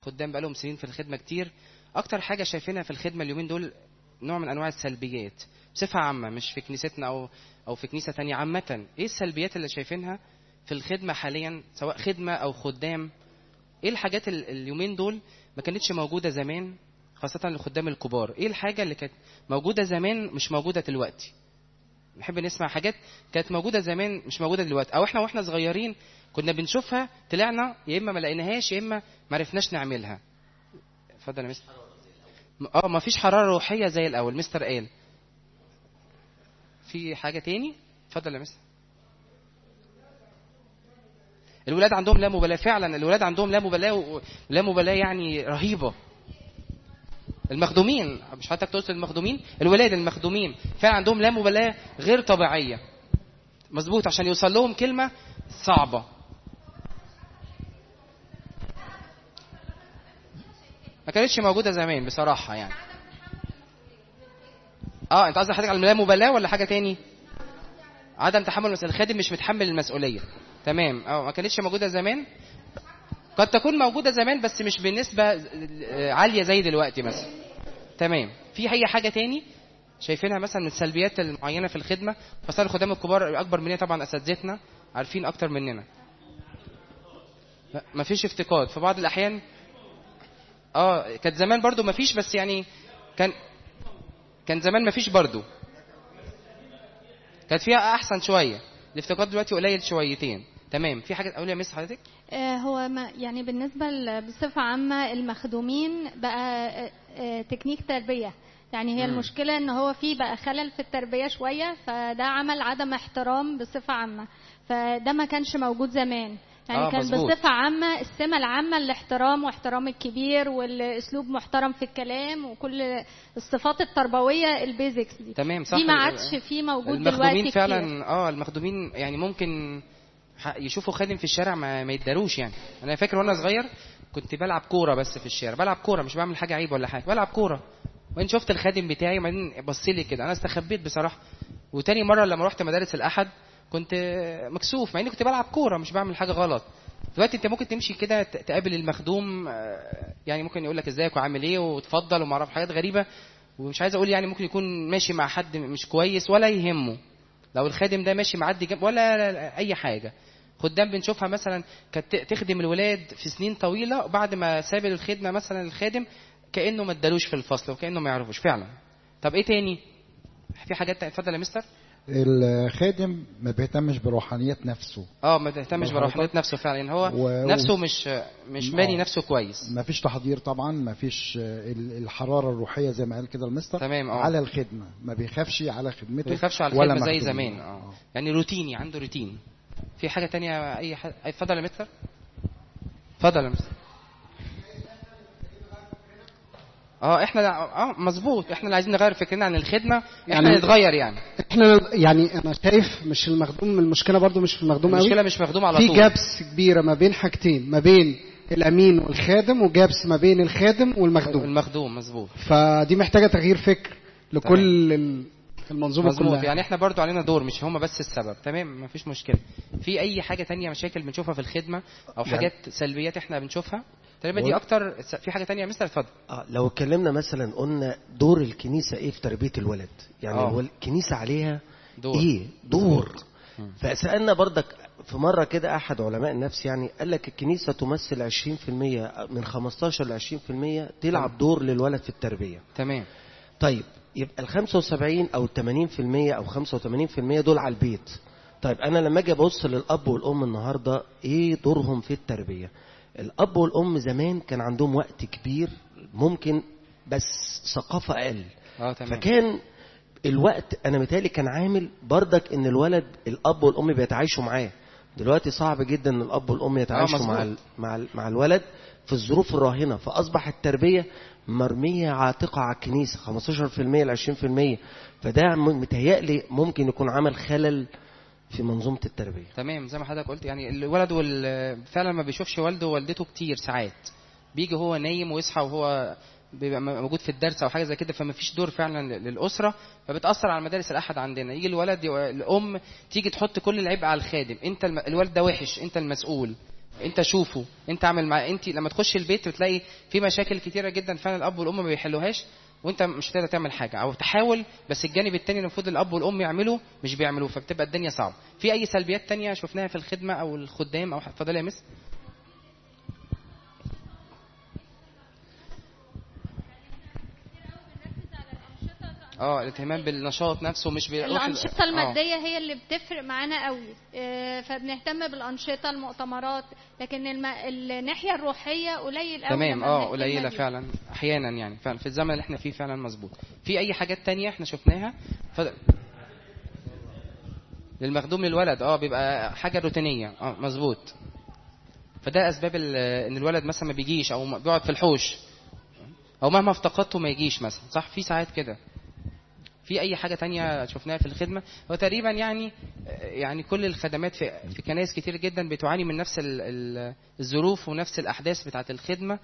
خدام بقالهم سنين في الخدمه كتير اكتر حاجه شايفينها في الخدمه اليومين دول نوع من انواع السلبيات بصفه عامه مش في كنيستنا او او في كنيسه تانية عامه ايه السلبيات اللي شايفينها في الخدمه حاليا سواء خدمه او خدام ايه الحاجات ال- اليومين دول ما كانتش موجوده زمان خاصه للخدام الكبار ايه الحاجه اللي كانت موجوده زمان مش موجوده دلوقتي نحب نسمع حاجات كانت موجوده زمان مش موجوده دلوقتي او احنا واحنا صغيرين كنا بنشوفها طلعنا يا اما ما لقيناهاش يا اما ما عرفناش نعملها اتفضل يا مستر اه ما فيش حراره روحيه زي الاول مستر قال في حاجه تاني اتفضل يا مستر الولاد عندهم لا مبالاه فعلا الولاد عندهم لا مبالاه و- لا مبالاه يعني رهيبه المخدومين مش حضرتك تقصد المخدومين الولاد المخدومين فعلا عندهم لا مبالاه غير طبيعيه مظبوط عشان يوصل لهم كلمه صعبه ما كانتش موجوده زمان بصراحه يعني اه انت قصدك حضرتك على لا مبالاه ولا حاجه تاني عدم تحمل المسؤوليه الخادم مش متحمل المسؤوليه تمام اه ما كانتش موجوده زمان قد تكون موجوده زمان بس مش بنسبه آه، عاليه زي دلوقتي مثلا تمام في اي حاجه تاني شايفينها مثلا من السلبيات المعينه في الخدمه خاصه الخدام الكبار اكبر مننا طبعا اساتذتنا عارفين اكتر مننا لا، مفيش افتقاد في بعض الاحيان اه كانت زمان برضو مفيش بس يعني كان كان زمان مفيش برضو كانت فيها احسن شويه الافتقاد دلوقتي قليل شويتين تمام في حاجه اقول يا مس حضرتك آه، هو ما يعني بالنسبة ل- بصفة عامة المخدومين بقى آه، آه، تكنيك تربية يعني هي مم. المشكلة ان هو في بقى خلل في التربية شوية فده عمل عدم احترام بصفة عامة فده ما كانش موجود زمان يعني آه، كان مظبوط. بصفة عامة السمة العامة الاحترام واحترام الكبير والاسلوب محترم في الكلام وكل الصفات التربوية البيزكس دي تمام صح دي ما عادش فيه موجود المخدومين دلوقتي فعلا كتير. اه المخدومين يعني ممكن ح- يشوفوا خادم في الشارع ما, ما يتداروش يعني انا فاكر وانا صغير كنت بلعب كوره بس في الشارع بلعب كوره مش بعمل حاجه عيب ولا حاجه بلعب كوره وبعدين شفت الخادم بتاعي وبعدين بص لي كده انا استخبيت بصراحه وتاني مره لما رحت مدارس الاحد كنت مكسوف مع اني كنت بلعب كوره مش بعمل حاجه غلط دلوقتي انت ممكن تمشي كده ت- تقابل المخدوم آه، يعني ممكن يقول لك ازيك وعامل ايه وتفضل وما اعرف حاجات غريبه ومش عايز اقول يعني ممكن يكون ماشي مع حد مش كويس ولا يهمه لو الخادم ده ماشي معدي جنب ولا لا- لا- اي حاجه خدام بنشوفها مثلا كانت ت- تخدم الولاد في سنين طويله وبعد ما ساب الخدمه مثلا الخادم كانه ما ادالوش في الفصل وكانه ما يعرفوش فعلا طب ايه تاني في حاجات تانية اتفضل يا مستر الخادم ما بيهتمش بروحانيات نفسه اه ما تهتمش بروحانيات. بروحانيات نفسه فعلا يعني هو و- نفسه مش مش باني آه. نفسه كويس ما فيش تحضير طبعا ما فيش آه، ال- الحراره الروحيه زي ما قال كده المستر تمام اه على الخدمه ما بيخافش على خدمته ما بيخافش على ولا الخدمه زي مخدومين. زمان اه يعني روتيني عنده روتين في حاجه تانية اي حاجه اتفضل يا مستر اتفضل يا مستر اه احنا اه مظبوط احنا اللي عايزين نغير فكرنا عن الخدمه احنا يعني- نتغير يعني احنا يعني انا شايف مش المخدوم المشكله برضو مش في المخدوم قوي المشكله مش مخدوم على في طول جابس كبيره ما بين حاجتين ما بين الامين والخادم وجابس ما بين الخادم والمخدوم المخدوم مظبوط فدي محتاجه تغيير فكر لكل ال- المنظومه مظبوط كلها يعني احنا برضو علينا دور مش هما بس السبب تمام مفيش مشكله في اي حاجه تانية مشاكل بنشوفها في الخدمه او يعني- حاجات سلبيات احنا بنشوفها تقريبا دي هو- اكتر في حاجه تانية يا مستر اتفضل اه لو اتكلمنا مثلا قلنا دور الكنيسه ايه في تربيه الولد يعني آه. الول- الكنيسه عليها دور. ايه دور فسالنا برضك في مره كده احد علماء النفس يعني قال لك الكنيسه تمثل 20% من 15 ل 20% تلعب دور للولد في التربيه تمام طيب يبقى ال 75 او ال 80% او 85% دول على البيت طيب انا لما اجي ابص للاب والام النهارده ايه دورهم في التربيه الاب والام زمان كان عندهم وقت كبير ممكن بس ثقافه اقل اه تمام فكان الوقت انا متهيألي كان عامل بردك ان الولد الاب والام بيتعايشوا معاه دلوقتي صعب جدا ان الاب والام يتعايشوا مع ال- مظبوط. مع ال- مع الولد في الظروف الراهنه فاصبح التربيه مرميه عاتقه على الكنيسه 15% ل 20% فده م- متهيألي ممكن يكون عمل خلل في منظومه التربيه تمام زي ما حضرتك قلت يعني الولد وال... فعلا ما بيشوفش والده ووالدته كتير ساعات بيجي هو نايم ويصحى وهو بيبقى م- موجود في الدرس او حاجه زي كده فما فيش دور فعلا ل- للاسره فبتاثر على مدارس الاحد عندنا يجي الولد يو... الام تيجي تحط كل العبء على الخادم انت الم... الولد ده وحش انت المسؤول انت شوفه انت اعمل مع انت لما تخش البيت بتلاقي في مشاكل كتيره جدا فعلا الاب والام ما بيحلوهاش وانت مش هتقدر تعمل حاجه او تحاول بس الجانب التاني اللي المفروض الاب والام يعملوه مش بيعملوه فبتبقى الدنيا صعبه في اي سلبيات تانية شفناها في الخدمه او الخدام او اتفضلي يا مس اه الاهتمام بالنشاط نفسه مش بيروح ال- الأنشطة آه. المادية هي اللي بتفرق معانا قوي آه، فبنهتم بالأنشطة المؤتمرات لكن الم... الناحية الروحية قليل قوي تمام لما اه بنهتم قليله بيها. فعلا احيانا يعني فعلا في الزمن اللي احنا فيه فعلا مظبوط في اي حاجات تانية احنا شفناها ف... للمخدوم للولد اه بيبقى حاجه روتينيه اه مظبوط فده اسباب ال- ان الولد مثلا ما بيجيش او ما- بيقعد في الحوش او مهما افتقدته ما يجيش مثلا صح في ساعات كده في اي حاجه تانية شفناها في الخدمه هو تقريبا يعني يعني كل الخدمات في في كنائس كتير جدا بتعاني من نفس ال- ال- الظروف ونفس الاحداث بتاعه الخدمه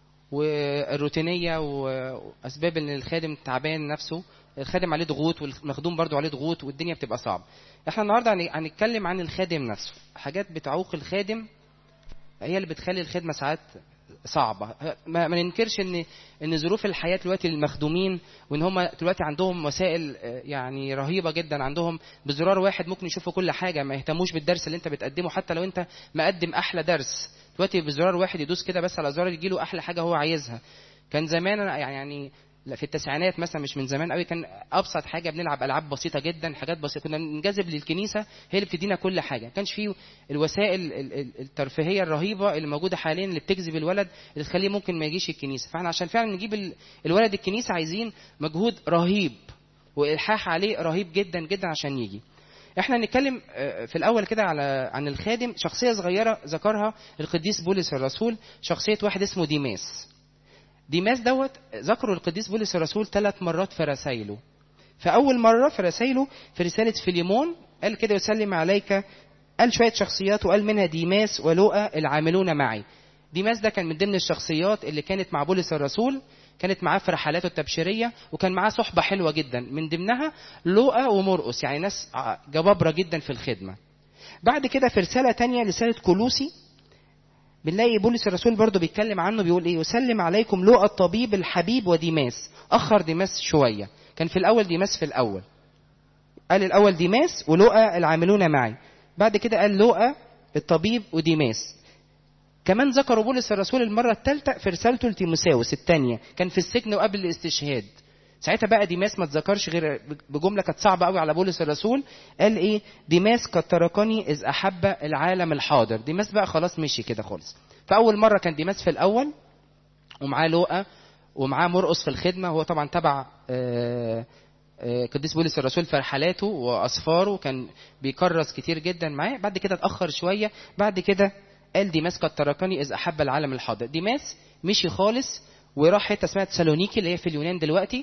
والروتينيه واسباب ان الخادم تعبان نفسه الخادم عليه ضغوط والمخدوم برضو عليه ضغوط والدنيا بتبقى صعبه احنا النهارده هن- هنتكلم عن الخادم نفسه حاجات بتعوق الخادم هي اللي بتخلي الخدمه ساعات صعبه ما, ما ننكرش ان ان ظروف الحياه دلوقتي للمخدومين وان هم دلوقتي عندهم وسائل آه، يعني رهيبه جدا عندهم بزرار واحد ممكن يشوفوا كل حاجه ما يهتموش بالدرس اللي انت بتقدمه حتى لو انت مقدم احلى درس دلوقتي بزرار واحد يدوس كده بس على زرار يجيله احلى حاجه هو عايزها كان زمان أنا يعني لا، في التسعينات مثلا مش من زمان قوي كان ابسط حاجه بنلعب العاب بسيطه جدا حاجات بسيطه كنا بننجذب للكنيسه هي اللي بتدينا كل حاجه ما كانش فيه الوسائل ال- ال- الترفيهيه الرهيبه اللي موجوده حاليا اللي بتجذب الولد اللي تخليه ممكن ما يجيش الكنيسه فاحنا عشان فعلا نجيب ال- الولد الكنيسه عايزين مجهود رهيب والحاح عليه رهيب جدا جدا عشان يجي احنا نتكلم آه، في الاول كده على عن الخادم شخصيه صغيره ذكرها القديس بولس الرسول شخصيه واحد اسمه ديماس ديماس دوت ذكروا القديس بولس الرسول ثلاث مرات في رسائله فأول مرة في رسائله في رسالة فيليمون قال كده يسلم عليك قال شوية شخصيات وقال منها ديماس ولوقا العاملون معي ديماس ده كان من ضمن الشخصيات اللي كانت مع بولس الرسول كانت معاه في رحلاته التبشيرية وكان معاه صحبة حلوة جدا من ضمنها لوقا ومرقس يعني ناس ع- جبابرة جدا في الخدمة بعد كده في رسالة تانية رسالة كولوسي بنلاقي بولس الرسول برضه بيتكلم عنه بيقول ايه يسلم عليكم لوقا الطبيب الحبيب وديماس اخر ديماس شويه كان في الاول ديماس في الاول قال الاول ديماس ولوقا العاملون معي بعد كده قال لوقا الطبيب وديماس كمان ذكروا بولس الرسول المره الثالثه في رسالته لتيموساوس الثانيه كان في السجن وقبل الاستشهاد ساعتها بقى ديماس ما تذكرش غير بجمله كانت صعبه قوي على بولس الرسول قال ايه ديماس قد تركني اذ احب العالم الحاضر ديماس بقى خلاص مشي كده خالص فاول مره كان ديماس في الاول ومعاه لوقا ومعاه مرقص في الخدمه هو طبعا تبع آه، آه، قديس بولس الرسول في رحلاته واسفاره كان بيكرس كتير جدا معاه بعد كده اتاخر شويه بعد كده قال ديماس قد تركني اذ احب العالم الحاضر ديماس مشي خالص وراح حته اسمها تسالونيكي اللي هي في اليونان دلوقتي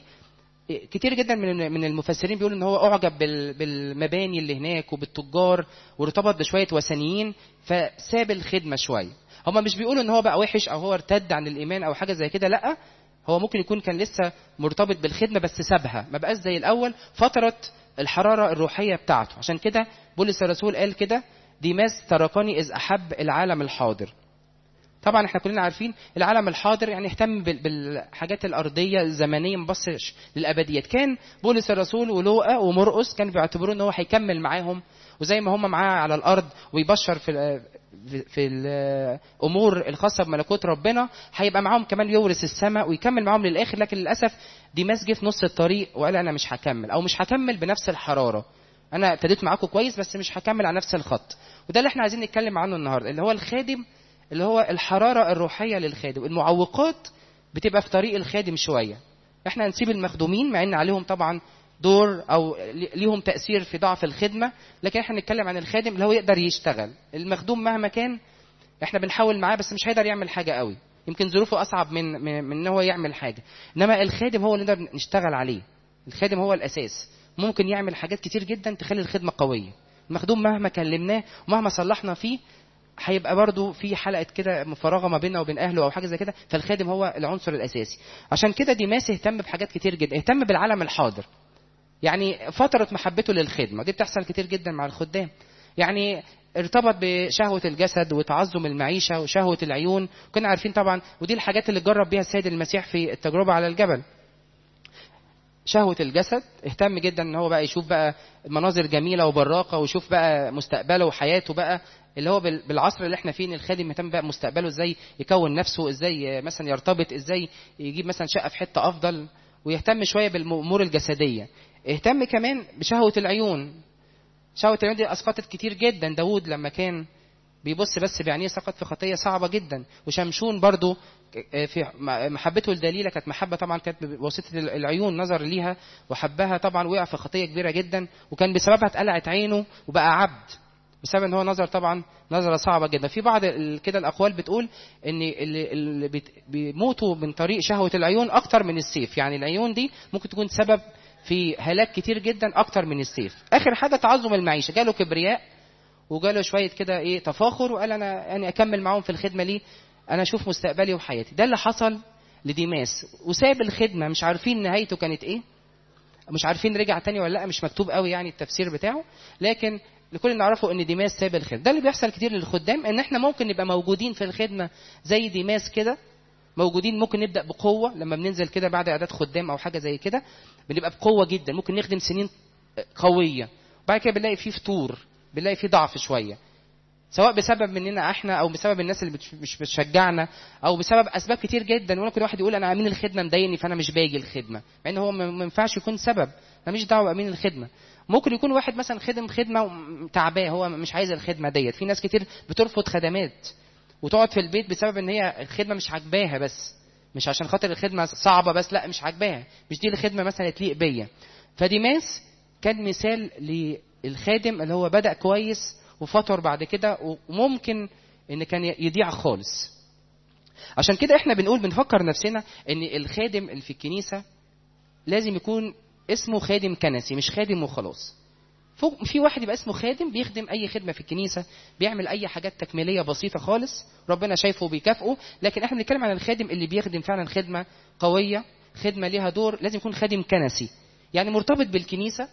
كتير جدا من من المفسرين بيقولوا ان هو اعجب بال- بالمباني اللي هناك وبالتجار وارتبط بشويه وثنيين فساب الخدمه شويه هما مش بيقولوا ان هو بقى وحش او هو ارتد عن الايمان او حاجه زي كده لا هو ممكن يكون كان لسه مرتبط بالخدمه بس سابها ما بقاش زي الاول فتره الحراره الروحيه بتاعته عشان كده بولس الرسول قال كده ديماس تركني اذ احب العالم الحاضر طبعا احنا كلنا عارفين العالم الحاضر يعني اهتم بال- بالحاجات الارضيه الزمنيه ما بصش للابديات كان بولس الرسول ولوقا ومرقس كانوا بيعتبروا ان هو هيكمل معاهم وزي ما هم معاه على الارض ويبشر في ال- في- في الامور الخاصه بملكوت ربنا هيبقى معاهم كمان يورث السماء ويكمل معاهم للاخر لكن للاسف ديماس جه في نص الطريق وقال انا مش هكمل او مش هكمل بنفس الحراره انا ابتديت معاكم كويس بس مش هكمل على نفس الخط وده اللي احنا عايزين نتكلم عنه النهارده اللي هو الخادم اللي هو الحراره الروحيه للخادم المعوقات بتبقى في طريق الخادم شويه احنا هنسيب المخدومين مع ان عليهم طبعا دور او ليهم تاثير في ضعف الخدمه لكن احنا نتكلم عن الخادم اللي هو يقدر يشتغل المخدوم مهما كان احنا بنحاول معاه بس مش هيقدر يعمل حاجه قوي يمكن ظروفه اصعب من من, من ان هو يعمل حاجه انما الخادم هو اللي نقدر نشتغل عليه الخادم هو الاساس ممكن يعمل حاجات كتير جدا تخلي الخدمه قويه المخدوم مهما كلمناه ومهما صلحنا فيه هيبقى برضو في حلقه كده مفرغه ما بيننا وبين اهله او حاجه زي كده فالخادم هو العنصر الاساسي عشان كده ديماس اهتم بحاجات كتير جدا اهتم بالعالم الحاضر يعني فتره محبته للخدمه دي بتحصل كتير جدا مع الخدام يعني ارتبط بشهوة الجسد وتعظم المعيشة وشهوة العيون كنا عارفين طبعا ودي الحاجات اللي جرب بيها السيد المسيح في التجربة على الجبل شهوة الجسد اهتم جدا ان هو بقى يشوف بقى مناظر جميلة وبراقة ويشوف بقى مستقبله وحياته بقى اللي هو بال- بالعصر اللي احنا فيه إن الخادم مهتم بقى مستقبله ازاي يكون نفسه ازاي مثلا يرتبط ازاي يجيب مثلا شقة في حتة افضل ويهتم شوية بالامور الجسدية اهتم كمان بشهوة العيون شهوة العيون دي اسقطت كتير جدا داود لما كان بيبص بس بعينيه سقط في خطيه صعبه جدا وشمشون برضو في محبته لدليله كانت محبه طبعا كانت بواسطه العيون نظر ليها وحبها طبعا وقع في خطيه كبيره جدا وكان بسببها اتقلعت عينه وبقى عبد بسبب ان هو نظر طبعا نظره صعبه جدا في بعض ال- كده الاقوال بتقول ان اللي, اللي بت- بيموتوا من طريق شهوه العيون اكتر من السيف يعني العيون دي ممكن تكون سبب في هلاك كتير جدا اكتر من السيف اخر حاجه تعظم المعيشه جاله كبرياء وجاله شويه كده ايه تفاخر وقال انا يعني اكمل معاهم في الخدمه ليه انا اشوف مستقبلي وحياتي ده اللي حصل لديماس وساب الخدمه مش عارفين نهايته كانت ايه مش عارفين رجع تاني ولا لا مش مكتوب قوي يعني التفسير بتاعه لكن لكل اللي نعرفه ان ديماس ساب الخدمه ده اللي بيحصل كتير للخدام ان احنا ممكن نبقى موجودين في الخدمه زي ديماس كده موجودين ممكن نبدا بقوه لما بننزل كده بعد اعداد خدام او حاجه زي كده بنبقى بقوه جدا ممكن نخدم سنين قويه وبعد كده بنلاقي فيه فتور بنلاقي فيه ضعف شويه سواء بسبب مننا احنا او بسبب الناس اللي بتش- مش بتشجعنا او بسبب اسباب كتير جدا ممكن واحد يقول انا امين الخدمه مضايقني فانا مش باجي الخدمه مع ان هو ما ما ينفعش يكون سبب انا مش دعوه بامين الخدمه ممكن يكون واحد مثلا خدم خدمه تعباه هو مش عايز الخدمه ديت في ناس كتير بترفض خدمات وتقعد في البيت بسبب ان هي الخدمه مش عاجباها بس مش عشان خاطر الخدمه صعبه بس لا مش عاجباها مش دي الخدمه مثلا تليق بيا فديماس كان مثال للخادم اللي هو بدا كويس وفطر بعد كده وممكن ان كان يضيع خالص عشان كده احنا بنقول بنفكر نفسنا ان الخادم اللي في الكنيسه لازم يكون اسمه خادم كنسي مش خادم وخلاص فوق في واحد يبقى اسمه خادم بيخدم اي خدمه في الكنيسه بيعمل اي حاجات تكميليه بسيطه خالص ربنا شايفه وبيكافئه لكن احنا بنتكلم عن الخادم اللي بيخدم فعلا خدمه قويه خدمه ليها دور لازم يكون خادم كنسي يعني مرتبط بالكنيسه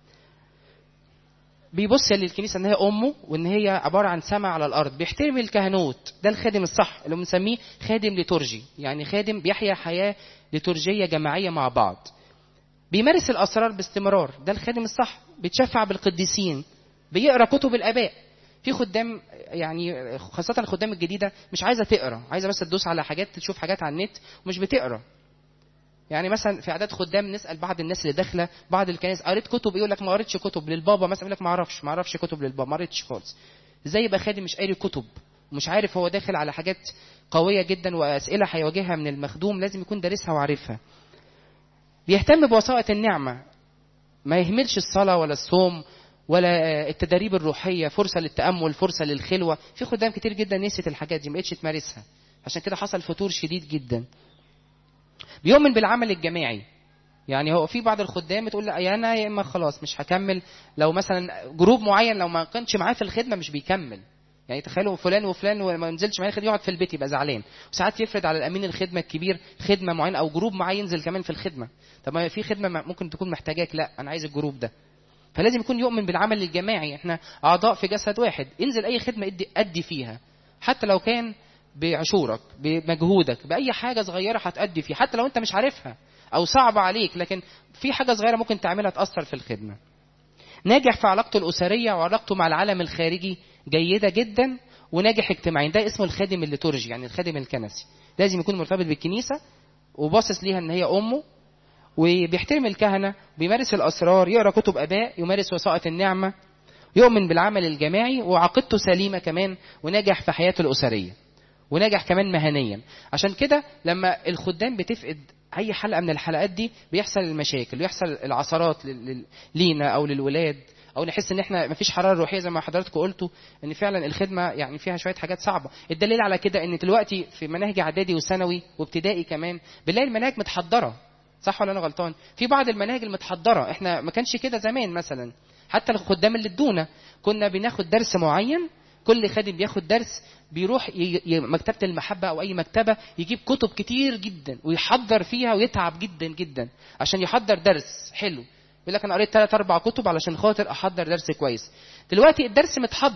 بيبص للكنيسه ان هي امه وان هي عباره عن سماء على الارض بيحترم الكهنوت ده الخادم الصح اللي بنسميه خادم ليتورجي يعني خادم بيحيا حياه ليتورجيه جماعيه مع بعض بيمارس الاسرار باستمرار ده الخادم الصح بيتشفع بالقديسين بيقرا كتب الاباء في خدام يعني خاصة الخدام الجديدة مش عايزة تقرا، عايزة بس تدوس على حاجات تشوف حاجات على النت ومش بتقرا. يعني مثلا في اعداد خدام نسال بعض الناس اللي داخله بعض الكنائس قريت كتب يقول لك ما قريتش كتب للبابا مثلا يقول لك ما اعرفش ما اعرفش كتب للبابا ما قريتش خالص. ازاي يبقى خادم مش قاري كتب ومش عارف هو داخل على حاجات قوية جدا واسئلة هيواجهها من المخدوم لازم يكون دارسها وعارفها. بيهتم بوسائط النعمة ما يهملش الصلاة ولا الصوم ولا التدريب الروحية فرصة للتأمل فرصة للخلوة في خدام كتير جدا نسيت الحاجات دي ما بقتش تمارسها عشان كده حصل فتور شديد جدا بيؤمن بالعمل الجماعي يعني هو في بعض الخدام تقول لا يا انا يا اما خلاص مش هكمل لو مثلا جروب معين لو ما كانش معاه في الخدمه مش بيكمل يعني تخيلوا فلان وفلان وما نزلش معاه الخدمه يقعد في البيت يبقى زعلان وساعات يفرض على الامين الخدمه الكبير خدمه معينه او جروب معين ينزل كمان في الخدمه طب ما في خدمه ممكن تكون محتاجاك لا انا عايز الجروب ده فلازم يكون يؤمن بالعمل الجماعي احنا اعضاء في جسد واحد انزل اي خدمه ادي, أدي فيها حتى لو كان بعشورك بمجهودك باي حاجه صغيره هتأدي فيها حتى لو انت مش عارفها او صعبه عليك لكن في حاجه صغيره ممكن تعملها تاثر في الخدمه ناجح في علاقته الاسريه وعلاقته مع العالم الخارجي جيده جدا وناجح اجتماعيا ده اسمه الخادم الليتورجي يعني الخادم الكنسي لازم يكون مرتبط بالكنيسه وباصص ليها ان هي امه وبيحترم الكهنه بيمارس الاسرار يقرا كتب اباء يمارس وسائط النعمه يؤمن بالعمل الجماعي وعقيدته سليمه كمان وناجح في حياته الاسريه وناجح كمان مهنيا عشان كده لما الخدام بتفقد اي حلقه من الحلقات دي بيحصل المشاكل ويحصل العثرات لل- لل- لينا او للولاد او نحس ان احنا مفيش حراره روحيه زي ما حضراتكم قلتوا ان فعلا الخدمه يعني فيها شويه حاجات صعبه الدليل على كده ان دلوقتي في مناهج اعدادي وثانوي وابتدائي كمان بنلاقي المناهج متحضره صح ولا انا غلطان في بعض المناهج المتحضره احنا ما كانش كده زمان مثلا حتى الخدام اللي ادونا كنا بناخد درس معين كل خادم بياخد درس بيروح ي- ي- مكتبة المحبة أو أي مكتبة يجيب كتب كتير جدا ويحضر فيها ويتعب جدا جدا عشان يحضر درس حلو يقول لك أنا قريت ثلاث أربع كتب علشان خاطر أحضر درس كويس دلوقتي الدرس متحضر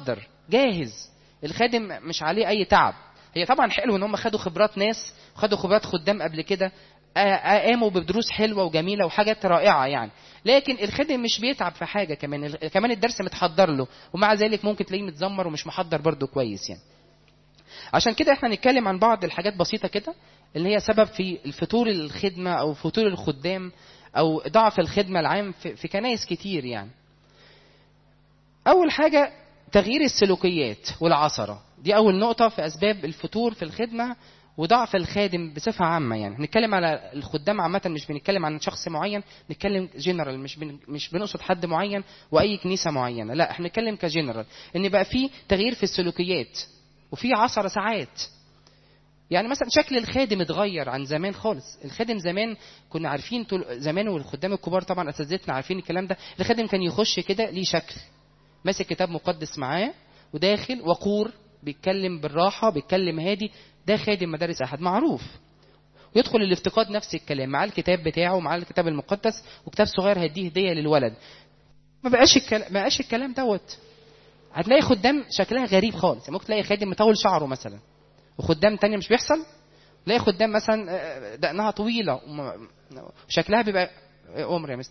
جاهز الخادم مش عليه اي تعب هي طبعا حلو ان هم خدوا خبرات ناس خدوا خبرات خدام قبل كده آ- آ- قاموا بدروس حلوه وجميله وحاجات رائعه يعني لكن الخادم مش بيتعب في حاجه كمان ال- كمان الدرس متحضر له ومع ذلك ممكن تلاقيه متذمر ومش محضر برضه كويس يعني عشان كده احنا نتكلم عن بعض الحاجات بسيطه كده اللي هي سبب في الفتور الخدمه او فتور الخدام او ضعف الخدمه العام في, في كنايس كتير يعني اول حاجه تغيير السلوكيات والعثره دي اول نقطه في اسباب الفتور في الخدمه وضعف الخادم بصفه عامه يعني نتكلم على الخدام عامه مش بنتكلم عن شخص معين نتكلم جنرال مش بن مش بنقصد حد معين واي كنيسه معينه لا احنا بنتكلم كجنرال ان بقى في تغيير في السلوكيات وفي عثره ساعات يعني مثلا شكل الخادم اتغير عن زمان خالص الخادم زمان كنا عارفين طول زمان والخدام الكبار طبعا اساتذتنا عارفين الكلام ده الخادم كان يخش كده ليه شكل ماسك كتاب مقدس معاه وداخل وقور بيتكلم بالراحه بيتكلم هادي ده خادم مدارس احد معروف ويدخل الافتقاد نفس الكلام معاه الكتاب بتاعه معاه الكتاب المقدس وكتاب صغير هيديه هديه للولد ما بقاش الكلام ما بقاش الكلام دوت هتلاقي خدام شكلها غريب خالص يعني ممكن تلاقي خادم مطول شعره مثلا وخدام تانية مش بيحصل تلاقي خدام مثلا آه، دقنها طويله وم- وشكلها بيبقى عمر يا مستر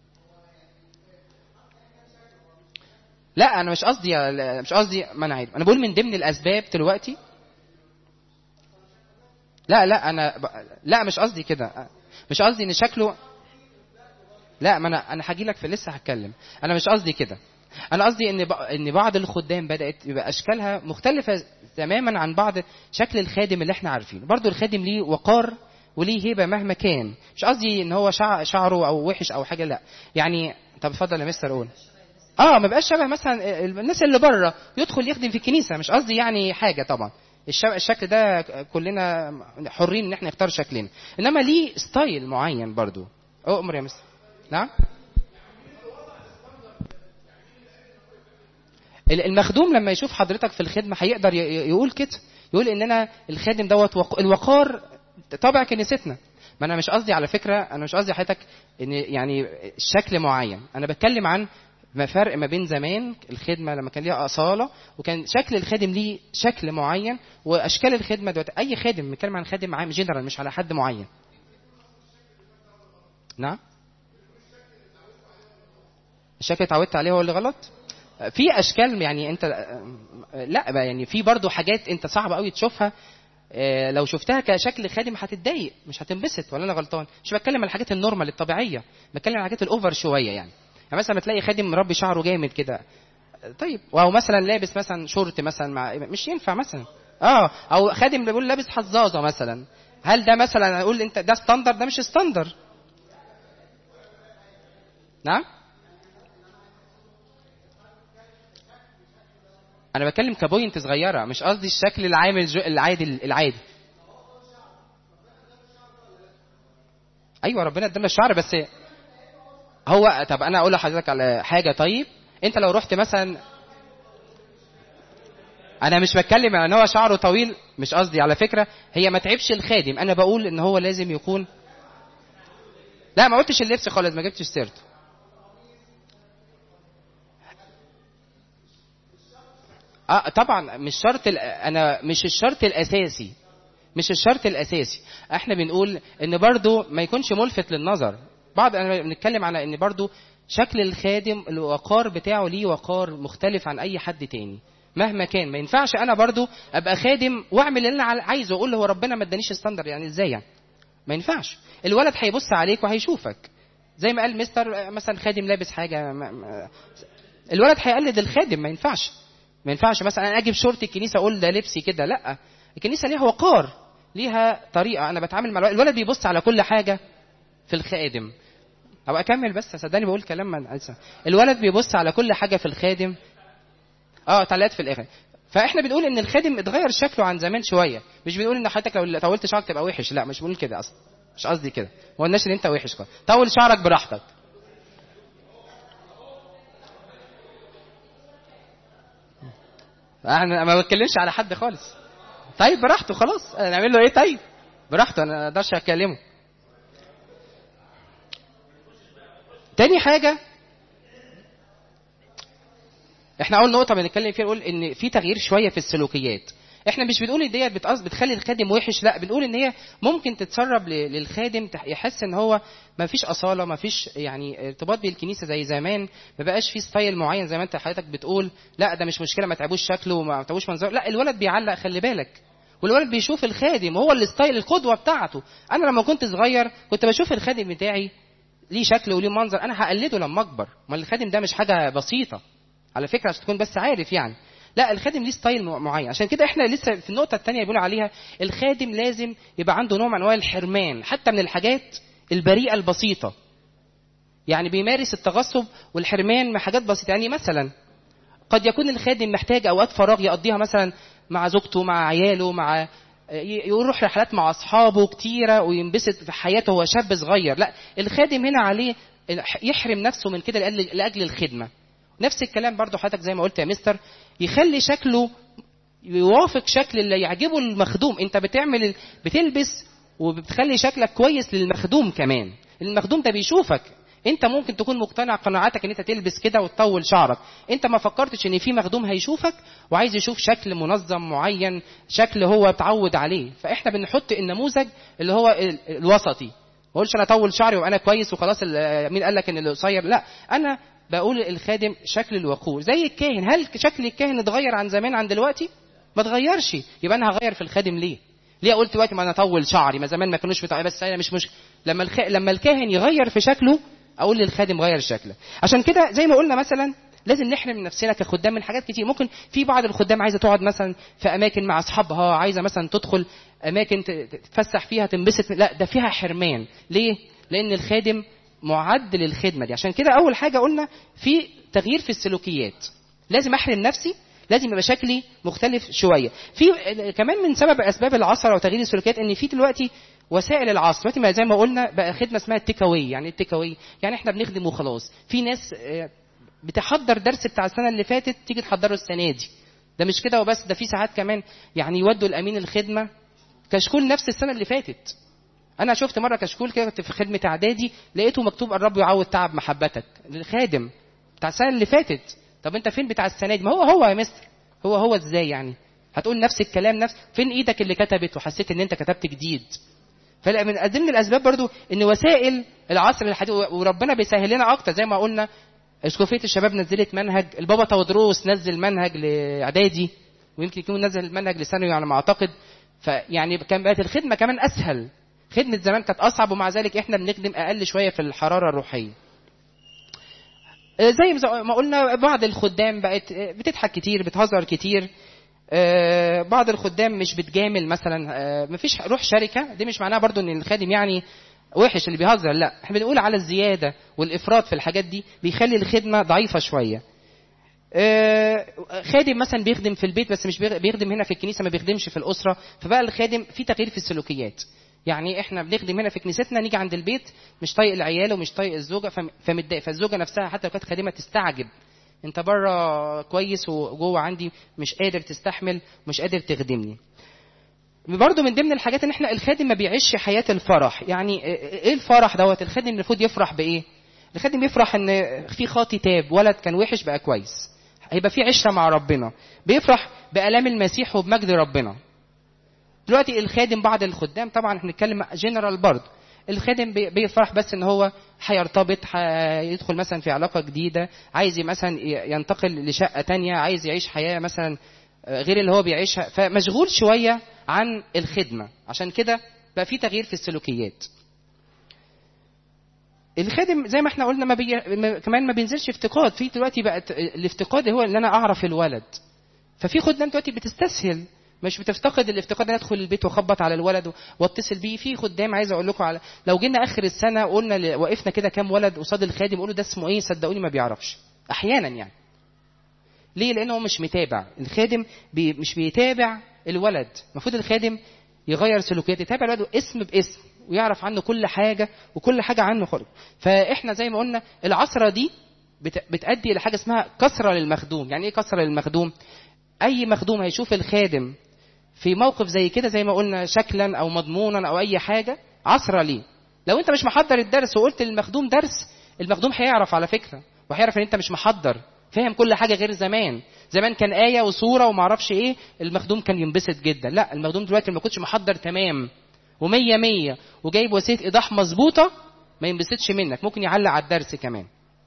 لا انا مش قصدي مش قصدي ما انا عارف انا بقول من ضمن الاسباب دلوقتي لا لا انا ب... لا مش قصدي كده مش قصدي ان شكله لا ما انا انا هاجي لك في لسه هتكلم انا مش قصدي كده انا قصدي ان ب... ان بعض الخدام بدات يبقى اشكالها مختلفه تماما عن بعض شكل الخادم اللي احنا عارفينه برضو الخادم ليه وقار وليه هيبه مهما كان مش قصدي ان هو شع... شعره او وحش او حاجه لا يعني طب اتفضل يا مستر قول اه ما بقاش شبه مثلا الناس اللي بره يدخل يخدم في الكنيسه مش قصدي يعني حاجه طبعا الش- الشكل ده كلنا حرين ان احنا نختار شكلنا انما ليه ستايل معين برضو اؤمر يا مستر نعم ال- المخدوم لما يشوف حضرتك في الخدمه هيقدر ي- ي- يقول كده يقول ان انا الخادم دوت وق- الوقار طبع كنيستنا ما انا مش قصدي على فكره انا مش قصدي حضرتك ان يعني شكل معين انا بتكلم عن ما فرق ما بين زمان الخدمه لما كان ليها اصاله وكان شكل الخادم ليه شكل معين واشكال الخدمه دلوقتي اي خادم بنتكلم عن خادم عام جنرال مش على حد معين نعم الشكل اللي اتعودت عليه هو اللي غلط في اشكال يعني انت لا بقى يعني في برضو حاجات انت صعب قوي تشوفها آه، لو شفتها كشكل خادم هتتضايق مش هتنبسط ولا انا غلطان مش بتكلم على الحاجات النورمال الطبيعيه بتكلم على الحاجات الاوفر شويه يعني يعني مثلا تلاقي خادم مربي شعره جامد كده طيب او مثلا لابس مثلا شورت مثلا مع مش ينفع مثلا اه او خادم بيقول لابس حظاظه مثلا هل ده مثلا اقول انت ده ستاندر ده مش ستاندر نعم انا بتكلم كبوينت صغيره مش قصدي الشكل العام الج- العادي العادي ايوه ربنا ادانا الشعر بس هو طب انا اقول لحضرتك على حاجه طيب انت لو رحت مثلا انا مش بتكلم ان هو شعره طويل مش قصدي على فكره هي ما تعبش الخادم انا بقول ان هو لازم يكون لا ما قلتش اللبس خالص ما جبتش سيرته اه طبعا مش شرط ال- انا مش الشرط الاساسي مش الشرط الاساسي احنا بنقول ان برضو ما يكونش ملفت للنظر بعض انا بنتكلم على ان برضو شكل الخادم الوقار بتاعه ليه وقار مختلف عن اي حد تاني مهما كان ما ينفعش انا برضو ابقى خادم واعمل اللي انا عايزه واقول هو ربنا ما ادانيش ستاندر يعني ازاي يعني ما ينفعش الولد هيبص عليك وهيشوفك زي ما قال مستر مثلا خادم لابس حاجه ما ما الولد هيقلد الخادم ما ينفعش ما ينفعش مثلا انا اجيب شورت الكنيسه اقول ده لبسي كده لا الكنيسه ليها وقار ليها طريقه انا بتعامل مع الولد الولد بيبص على كل حاجه في الخادم او اكمل بس صدقني بقول كلام من أنسى. الولد بيبص على كل حاجه في الخادم اه تعليقات في الاخر فاحنا بنقول ان الخادم اتغير شكله عن زمان شويه مش بنقول ان حضرتك لو طولت شعرك تبقى وحش لا مش بنقول كده اصلا مش قصدي كده ما قلناش ان انت وحش خالص طول شعرك براحتك احنا ما بتكلمش على حد خالص طيب براحته خلاص نعمل له ايه طيب براحته انا ما اقدرش اكلمه تاني حاجه احنا اول نقطه بنتكلم فيها نقول ان في تغيير شويه في السلوكيات احنا مش بنقول ان ديت بتقص- بتخلي الخادم وحش لا بنقول ان هي ممكن تتسرب ل- للخادم تح- يحس ان هو ما فيش اصاله ما فيش يعني ارتباط بالكنيسه زي زمان ما بقاش في ستايل معين زي ما انت حضرتك بتقول لا ده مش مشكله ما تعبوش شكله وما تعبوش منظره لا الولد بيعلق خلي بالك والولد بيشوف الخادم وهو الستايل القدوه بتاعته انا لما كنت صغير كنت بشوف الخادم بتاعي ليه شكل وليه منظر انا هقلده لما اكبر ما الخادم ده مش حاجه بسيطه على فكره عشان تكون بس عارف يعني لا الخادم ليه ستايل مع- معين عشان كده احنا لسه في النقطه الثانيه بيقولوا عليها الخادم لازم يبقى عنده نوع من انواع الحرمان حتى من الحاجات البريئه البسيطه يعني بيمارس التغصب والحرمان من حاجات بسيطه يعني مثلا قد يكون الخادم محتاج اوقات فراغ يقضيها مثلا مع زوجته مع عياله مع ي- يروح رحلات مع اصحابه كتيره وينبسط في حياته هو شاب صغير لا الخادم هنا عليه يحرم نفسه من كده لاجل لأجل الخدمه نفس الكلام برضو حضرتك زي ما قلت يا مستر يخلي شكله يوافق شكل اللي يعجبه المخدوم انت بتعمل ال- بتلبس وبتخلي شكلك كويس للمخدوم كمان المخدوم ده بيشوفك انت ممكن تكون مقتنع قناعاتك ان انت تلبس كده وتطول شعرك انت ما فكرتش ان في مخدوم هيشوفك وعايز يشوف شكل منظم معين شكل هو اتعود عليه فاحنا بنحط النموذج اللي هو ال- الوسطي ما اقولش انا اطول شعري وانا كويس وخلاص ال- مين قال لك ان اللي قصير لا انا بقول الخادم شكل الوقور زي الكاهن هل شكل الكاهن اتغير عن زمان عن دلوقتي ما اتغيرش يبقى انا هغير في الخادم ليه ليه قلت دلوقتي ما انا اطول شعري ما زمان ما كانوش بتاع بس انا مش مش لما الخ... لما الكاهن يغير في شكله اقول للخادم غير شكله عشان كده زي ما قلنا مثلا لازم نحرم نفسنا كخدام من حاجات كتير ممكن في بعض الخدام عايزه تقعد مثلا في اماكن مع اصحابها عايزه مثلا تدخل اماكن ت- تتفسح فيها تنبسط لا ده فيها حرمان ليه لان الخادم معد للخدمه دي عشان كده اول حاجه قلنا في تغيير في السلوكيات لازم احرم نفسي لازم يبقى شكلي مختلف شويه في كمان من سبب اسباب العصر وتغيير السلوكيات ان في دلوقتي وسائل العصر دلوقتي ما زي ما قلنا بقى خدمه اسمها التيك اواي يعني إيه التيك اواي يعني احنا بنخدم وخلاص في ناس آه، بتحضر درس بتاع السنه اللي فاتت تيجي تحضره السنه دي ده مش كده وبس ده في ساعات كمان يعني يودوا الامين الخدمه كشكول نفس السنه اللي فاتت انا شفت مره كشكول كده كنت في خدمه اعدادي لقيته مكتوب الرب يعوض تعب محبتك للخادم بتاع السنه اللي فاتت طب انت فين بتاع السنه دي ما هو هو يا مستر هو هو ازاي يعني هتقول نفس الكلام نفس فين ايدك اللي كتبت وحسيت ان انت كتبت جديد فلا من ضمن الاسباب برضو ان وسائل العصر الحديث وربنا بيسهل لنا اكتر زي ما قلنا اسقفيه الشباب نزلت منهج البابا تودروس نزل منهج لاعدادي ويمكن يكون نزل المنهج لثانوي على ما اعتقد فيعني كان بقت الخدمه كمان اسهل خدمه زمان كانت اصعب ومع ذلك احنا بنخدم اقل شويه في الحراره الروحيه آه، زي ما قلنا بعض الخدام بقت آه، بتضحك كتير بتهزر كتير آه، بعض الخدام مش بتجامل مثلا آه، مفيش روح شركه دي مش معناها برضو ان الخادم يعني وحش اللي بيهزر لا احنا بنقول على الزياده والافراط في الحاجات دي بيخلي الخدمه ضعيفه شويه آه، خادم مثلا بيخدم في البيت بس مش بيغ- بيخدم هنا في الكنيسه ما بيخدمش في الاسره فبقى الخادم في تغيير في السلوكيات يعني احنا بنخدم هنا في كنيستنا نيجي عند البيت مش طايق العيال ومش طايق الزوجه فم- فمتضايق فالزوجه نفسها حتى لو كانت خادمه تستعجب انت بره كويس وجوه عندي مش قادر تستحمل مش قادر تخدمني برضه من ضمن الحاجات ان احنا الخادم ما بيعيش حياه الفرح يعني ايه الفرح دوت الخادم المفروض يفرح بايه الخادم يفرح ان في خاطي تاب ولد كان وحش بقى كويس هيبقى في عشره مع ربنا بيفرح بالام المسيح وبمجد ربنا دلوقتي الخادم بعض الخدام طبعا احنا بنتكلم جنرال برضه الخادم بي- بيفرح بس ان هو هيرتبط هيدخل مثلا في علاقه جديده عايز مثلا ي- ينتقل لشقه تانية عايز يعيش حياه مثلا آه، غير اللي هو بيعيشها فمشغول شويه عن الخدمه عشان كده بقى في تغيير في السلوكيات الخادم زي ما احنا قلنا ما بي... ما- كمان ما بينزلش افتقاد في دلوقتي بقت الافتقاد هو ان انا اعرف الولد ففي خدام دلوقتي بتستسهل مش بتفتقد الافتقاد ان ادخل البيت واخبط على الولد واتصل بيه في خدام عايز اقول لكم على لو جينا اخر السنه قلنا ل- وقفنا كده كام ولد قصاد الخادم قولوا ده اسمه ايه صدقوني ما بيعرفش احيانا يعني ليه لانه هو مش متابع الخادم بي مش بيتابع الولد المفروض الخادم يغير سلوكياته يتابع الولد اسم باسم ويعرف عنه كل حاجه وكل حاجه عنه خالص فاحنا زي ما قلنا العصره دي بت- بتؤدي الى حاجه اسمها كسره للمخدوم يعني ايه كسره للمخدوم اي مخدوم هيشوف الخادم في موقف زي كده زي ما قلنا شكلا او مضمونا او اي حاجه عصره ليه لو انت مش محضر الدرس وقلت للمخدوم درس المخدوم هيعرف على فكره وهيعرف ان انت مش محضر فاهم كل حاجه غير زمان زمان كان ايه وصوره وما اعرفش ايه المخدوم كان ينبسط جدا لا المخدوم دلوقتي ما كنتش محضر تمام ومية مية وجايب وسيله ايضاح مظبوطه ما ينبسطش منك ممكن يعلق على الدرس كمان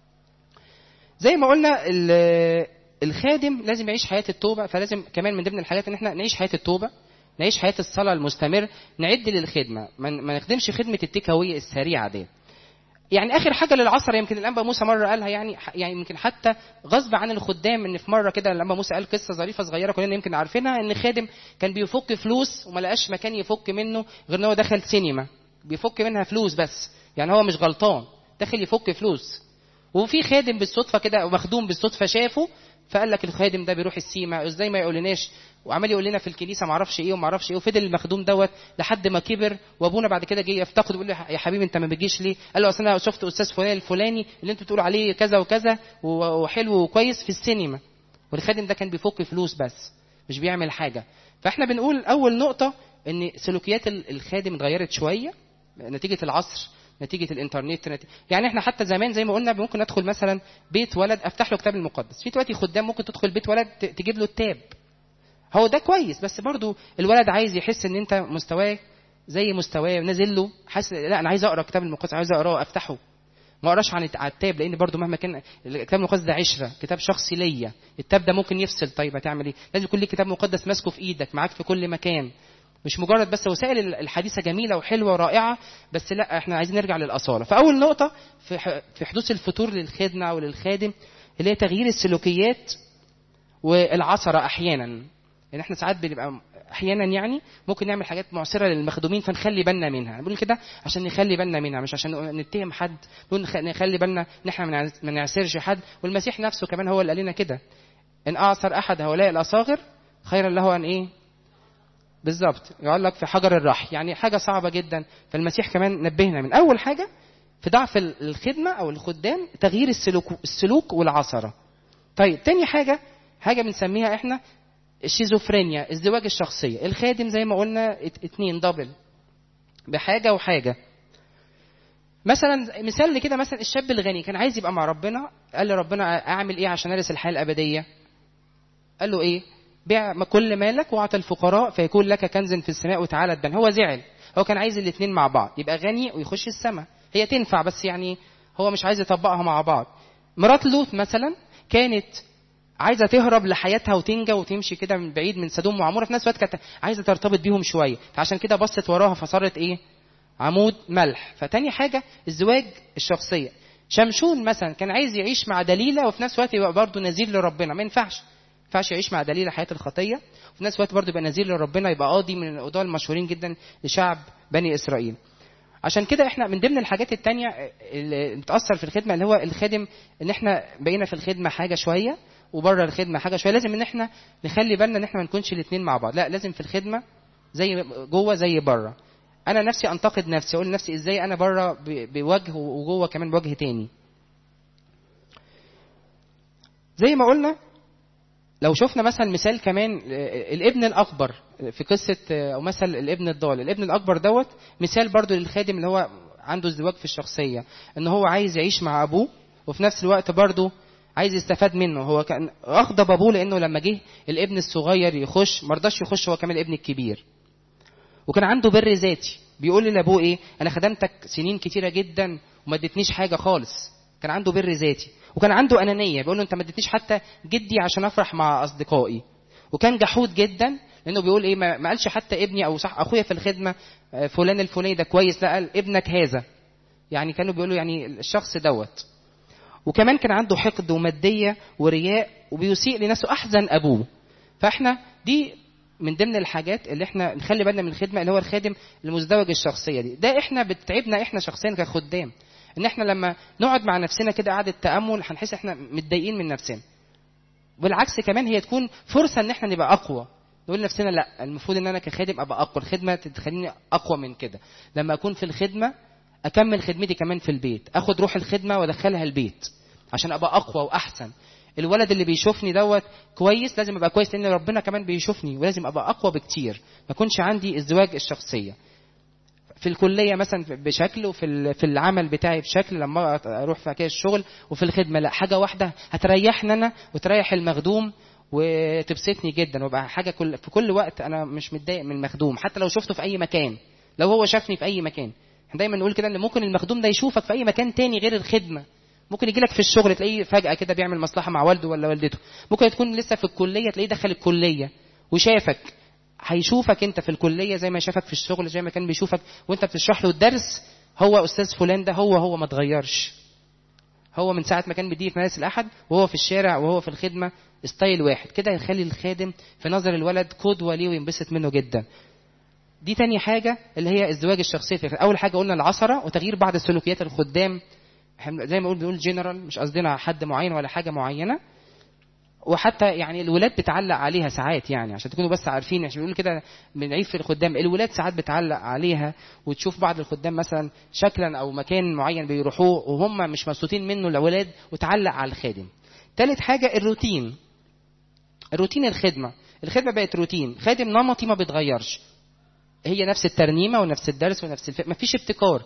زي ما قلنا ال- الخادم لازم يعيش حياه التوبه فلازم كمان من ضمن الحاجات ان احنا نعيش حياه التوبه نعيش حياه الصلاه المستمر نعد للخدمه ما ما نخدمش خدمه التيكاوي السريعه دي يعني اخر حاجه للعصر يمكن الانبا موسى مره قالها يعني يعني يمكن حتى غصب عن الخدام ان في مره كده الانبا موسى قال قصه ظريفه صغيره كلنا يمكن عارفينها ان خادم كان بيفك فلوس وما لقاش مكان يفك منه غير ان هو دخل سينما بيفك منها فلوس بس يعني هو مش غلطان داخل يفك فلوس وفي خادم بالصدفه كده مخدوم بالصدفه شافه فقال لك الخادم ده بيروح السيما ازاي ما يقولناش وعمال يقول لنا في الكنيسه ما اعرفش ايه وما اعرفش ايه وفضل المخدوم دوت لحد ما كبر وابونا بعد كده جه يفتقد ويقول له يا حبيبي انت ما بتجيش ليه؟ قال له اصل انا شفت استاذ فلان الفلاني اللي انتوا بتقولوا عليه كذا وكذا و- وحلو وكويس في السينما والخادم ده كان بيفك فلوس بس مش بيعمل حاجه فاحنا بنقول اول نقطه ان سلوكيات ال- الخادم اتغيرت شويه نتيجه العصر نتيجه الانترنت نتيجة يعني احنا حتى زمان زي ما قلنا ممكن ندخل مثلا بيت ولد افتح له كتاب المقدس في دلوقتي خدام ممكن تدخل بيت ولد ت- تجيب له التاب هو ده كويس بس برضو الولد عايز يحس ان انت مستواه زي مستواه نازل له حاسس لا انا عايز اقرا كتاب المقدس عايز اقراه افتحه ما اقراش عن على التاب لان برضو مهما كان الكتاب المقدس ده عشره كتاب شخصي ليا التاب ده ممكن يفصل طيب هتعمل ايه لازم يكون ليك كتاب مقدس ماسكه في ايدك معاك في كل مكان مش مجرد بس وسائل الحديثه جميله وحلوه ورائعه بس لا احنا عايزين نرجع للاصاله فاول نقطه في ح- في حدوث الفتور للخدمه او للخادم اللي هي تغيير السلوكيات والعثره احيانا يعني احنا ساعات بنبقى احيانا يعني ممكن نعمل حاجات معسره للمخدومين فنخلي بالنا منها بقول كده عشان نخلي بالنا منها مش عشان نتهم حد نقول نخ- نخلي بالنا ان احنا ما نعز- ما نعسرش حد والمسيح نفسه كمان هو اللي قال لنا كده ان اعصر احد هؤلاء الاصاغر خيرا له ان ايه بالظبط يعلق في حجر الرح يعني حاجه صعبه جدا فالمسيح كمان نبهنا من اول حاجه في ضعف ال- الخدمه او الخدام تغيير السلوك السلوك والعثره طيب تاني حاجه حاجه بنسميها احنا الشيزوفرينيا ازدواج الشخصيه الخادم زي ما قلنا ات- اتنين دبل بحاجه وحاجه مثلا مثال كده مثلا الشاب الغني كان عايز يبقى مع ربنا قال لربنا اعمل ايه عشان ارث الحياه الابديه قال له ايه بيع ما كل مالك واعطى الفقراء فيكون لك كنز في السماء وتعالى اتبن هو زعل هو كان عايز الاثنين مع بعض يبقى غني ويخش السماء هي تنفع بس يعني هو مش عايز يطبقها مع بعض مرات لوط مثلا كانت عايزه تهرب لحياتها وتنجى وتمشي كده من بعيد من سدوم وعموره في نفس الوقت كانت عايزه ترتبط بيهم شويه فعشان كده بصت وراها فصارت ايه عمود ملح فتاني حاجه الزواج الشخصيه شمشون مثلا كان عايز يعيش مع دليله وفي نفس الوقت يبقى برضه نذير لربنا ما ينفعش ما ينفعش يعيش مع دليله حياه الخطيه وفي نفس الوقت برضه يبقى نذير لربنا يبقى قاضي من القضاه المشهورين جدا لشعب بني اسرائيل عشان كده احنا من ضمن الحاجات التانية اللي بتأثر في الخدمة اللي هو الخادم ان احنا بقينا في الخدمة حاجة شوية وبره الخدمة حاجة شوية لازم ان احنا نخلي بالنا ان احنا ما نكونش الاثنين مع بعض لا لازم في الخدمة زي جوه زي بره انا نفسي انتقد نفسي اقول لنفسي ازاي انا بره ب- بوجه وجوه كمان بوجه تاني زي ما قلنا لو شفنا مثلا مثال كمان آه، الابن الاكبر في قصه آه، او مثل الابن الضال الابن الاكبر دوت مثال برضو للخادم اللي هو عنده ازدواج في الشخصيه ان هو عايز يعيش مع ابوه وفي نفس الوقت برضو عايز يستفاد منه هو كان اغضب ابوه لانه لما جه الابن الصغير يخش ما رضاش يخش هو كمان الابن الكبير وكان عنده بر ذاتي بيقول لابوه ايه انا خدمتك سنين كتيره جدا وما اديتنيش حاجه خالص كان عنده بر ذاتي وكان عنده انانيه بيقول له انت ما اديتنيش حتى جدي عشان افرح مع اصدقائي وكان جحود جدا لانه بيقول ايه ما ما قالش حتى ابني او صح اخويا في الخدمه آه، فلان الفلاني ده كويس لا قال ابنك هذا يعني كانوا بيقولوا يعني الشخص دوت وكمان كان عنده حقد وماديه ورياء وبيسيء لنفسه احزن ابوه فاحنا دي من ضمن الحاجات اللي احنا نخلي بالنا من الخدمه اللي هو الخادم المزدوج الشخصيه دي ده احنا بتتعبنا احنا شخصيا كخدام ان احنا لما نقعد مع نفسنا كده قعده تامل هنحس احنا متضايقين من نفسنا بالعكس كمان هي تكون فرصه ان احنا نبقى اقوى نقول لنفسنا لا المفروض ان انا كخادم ابقى اقوى الخدمه تخليني اقوى من كده لما اكون في الخدمه اكمل خدمتي كمان في البيت اخد روح الخدمه وادخلها البيت عشان ابقى اقوى واحسن الولد اللي بيشوفني دوت كويس لازم ابقى كويس لان ربنا كمان بيشوفني ولازم ابقى اقوى بكتير ما يكونش عندي ازدواج الشخصيه في الكليه مثلا بشكل وفي ال- في العمل بتاعي بشكل لما اروح في كده الشغل وفي الخدمه لا حاجه واحده هتريحني انا وتريح المخدوم وتبسطني جدا وابقى حاجه كل في كل وقت انا مش متضايق من المخدوم حتى لو شفته في اي مكان لو هو شافني في اي مكان احنا دايما نقول كده ان ممكن المخدوم ده يشوفك في اي مكان تاني غير الخدمه ممكن يجي لك في الشغل تلاقيه فجاه كده بيعمل مصلحه مع والده ولا والدته ممكن تكون لسه في الكليه تلاقيه دخل الكليه وشافك هيشوفك انت في الكليه زي ما شافك في الشغل زي ما كان بيشوفك وانت بتشرح له الدرس هو استاذ فلان ده هو هو ما اتغيرش هو من ساعه ما كان بيديه في مدارس الاحد وهو في الشارع وهو في الخدمه ستايل واحد كده يخلي الخادم في نظر الولد قدوه ليه وينبسط منه جدا دي تاني حاجة اللي هي ازدواج الشخصية في أول حاجة قلنا العصرة وتغيير بعض السلوكيات الخدام احنا زي ما بنقول بنقول جنرال مش قصدنا حد معين ولا حاجة معينة وحتى يعني الولاد بتعلق عليها ساعات يعني عشان تكونوا بس عارفين عشان بنقول كده بنعيب في الخدام الولاد ساعات بتعلق عليها وتشوف بعض الخدام مثلا شكلا او مكان معين بيروحوه وهم مش مبسوطين منه الاولاد وتعلق على الخادم ثالث حاجة الروتين الروتين الخدمة الخدمة بقت روتين خادم نمطي ما بيتغيرش هي نفس الترنيمه ونفس الدرس ونفس الفكره مفيش ابتكار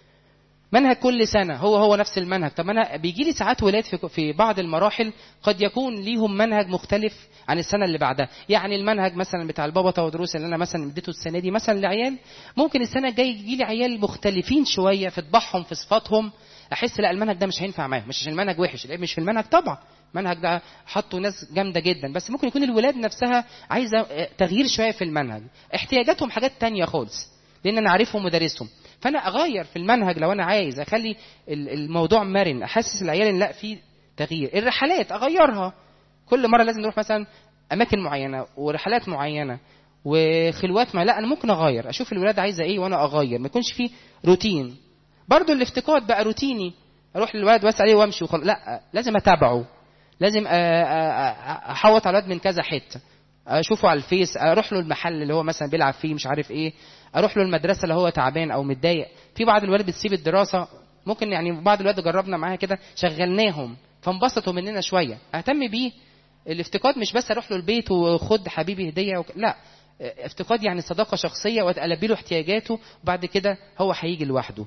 منهج كل سنه هو هو نفس المنهج طب انا بيجي لي ساعات ولاد في في بعض المراحل قد يكون ليهم منهج مختلف عن السنه اللي بعدها يعني المنهج مثلا بتاع البابا ودروس اللي انا مثلا اديته السنه دي مثلا لعيال ممكن السنه الجايه يجي لي عيال مختلفين شويه في طباعهم في صفاتهم احس لا المنهج ده مش هينفع معاهم مش عشان المنهج وحش العيب مش في المنهج طبعا المنهج ده حطوا ناس جامده جدا بس ممكن يكون الولاد نفسها عايزه آه، تغيير شويه في المنهج احتياجاتهم حاجات تانية خالص لان انا عارفهم ودارسهم فانا اغير في المنهج لو انا عايز اخلي ال- الموضوع مرن احسس العيال ان لا في تغيير الرحلات اغيرها كل مره لازم نروح مثلا اماكن معينه ورحلات معينه وخلوات ما لا انا ممكن اغير اشوف الولاد عايزه ايه وانا اغير ما يكونش في روتين برضو الافتقاد بقى روتيني اروح للولد واسال عليه وامشي وخلاص لا لازم اتابعه لازم أ- أ- أ- احوط على الولد من كذا حته اشوفه على الفيس اروح له المحل اللي هو مثلا بيلعب فيه مش عارف ايه اروح له المدرسه اللي هو تعبان او متضايق في بعض الولاد بتسيب الدراسه ممكن يعني بعض الولاد جربنا معاها كده شغلناهم فانبسطوا مننا شويه اهتم بيه الافتقاد مش بس اروح له البيت وخد حبيبي هديه وك... لا افتقاد يعني صداقه شخصيه والبي له احتياجاته وبعد كده هو هيجي لوحده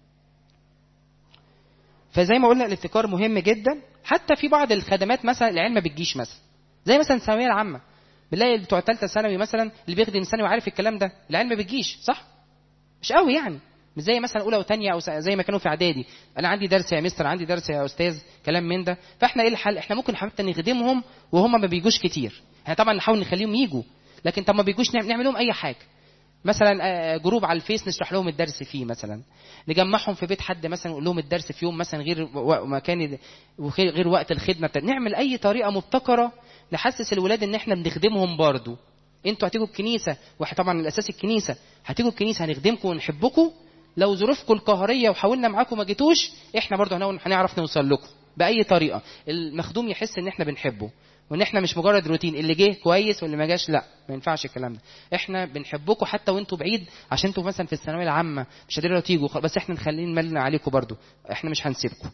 فزي ما قلنا الابتكار مهم جدا حتى في بعض الخدمات مثلا العيال ما بتجيش مثلا زي مثلا الثانويه العامه بنلاقي بتوع ثالثه ثانوي مثلا اللي بيخدم ثانوي وعارف الكلام ده العيال ما بتجيش صح مش قوي يعني مش زي مثلا اولى وثانيه او س- زي ما كانوا في اعدادي انا عندي درس يا مستر عندي درس يا استاذ كلام من ده فاحنا ايه الحل احنا ممكن حتى نخدمهم وهم ما بيجوش كتير احنا طبعا نحاول نخليهم يجوا لكن طب ما بيجوش نعمل نعمل لهم اي حاجه مثلا آه، جروب على الفيس نشرح لهم الدرس فيه مثلا نجمعهم في بيت حد مثلا نقول لهم الدرس في يوم مثلا غير و- و- مكان وغير غير وقت الخدمه بتاع نعمل اي طريقه مبتكره نحسس الولاد ان احنا بنخدمهم برضو انتوا هتيجوا الكنيسه واحد طبعا الاساس الكنيسه هتيجوا الكنيسه هنخدمكم ونحبكم لو ظروفكم القهريه وحاولنا معاكم ما جيتوش احنا برضو هنو- هنعرف نوصل لكم باي طريقه المخدوم يحس ان احنا بنحبه وان احنا مش مجرد روتين اللي جه كويس واللي ما جاش لا ما ينفعش الكلام ده احنا بنحبكم حتى وانتوا بعيد عشان انتوا مثلا في الثانويه العامه مش قادرين تيجوا خلاص، بس احنا نخلينا نملنا عليكم برضو احنا مش هنسيبكم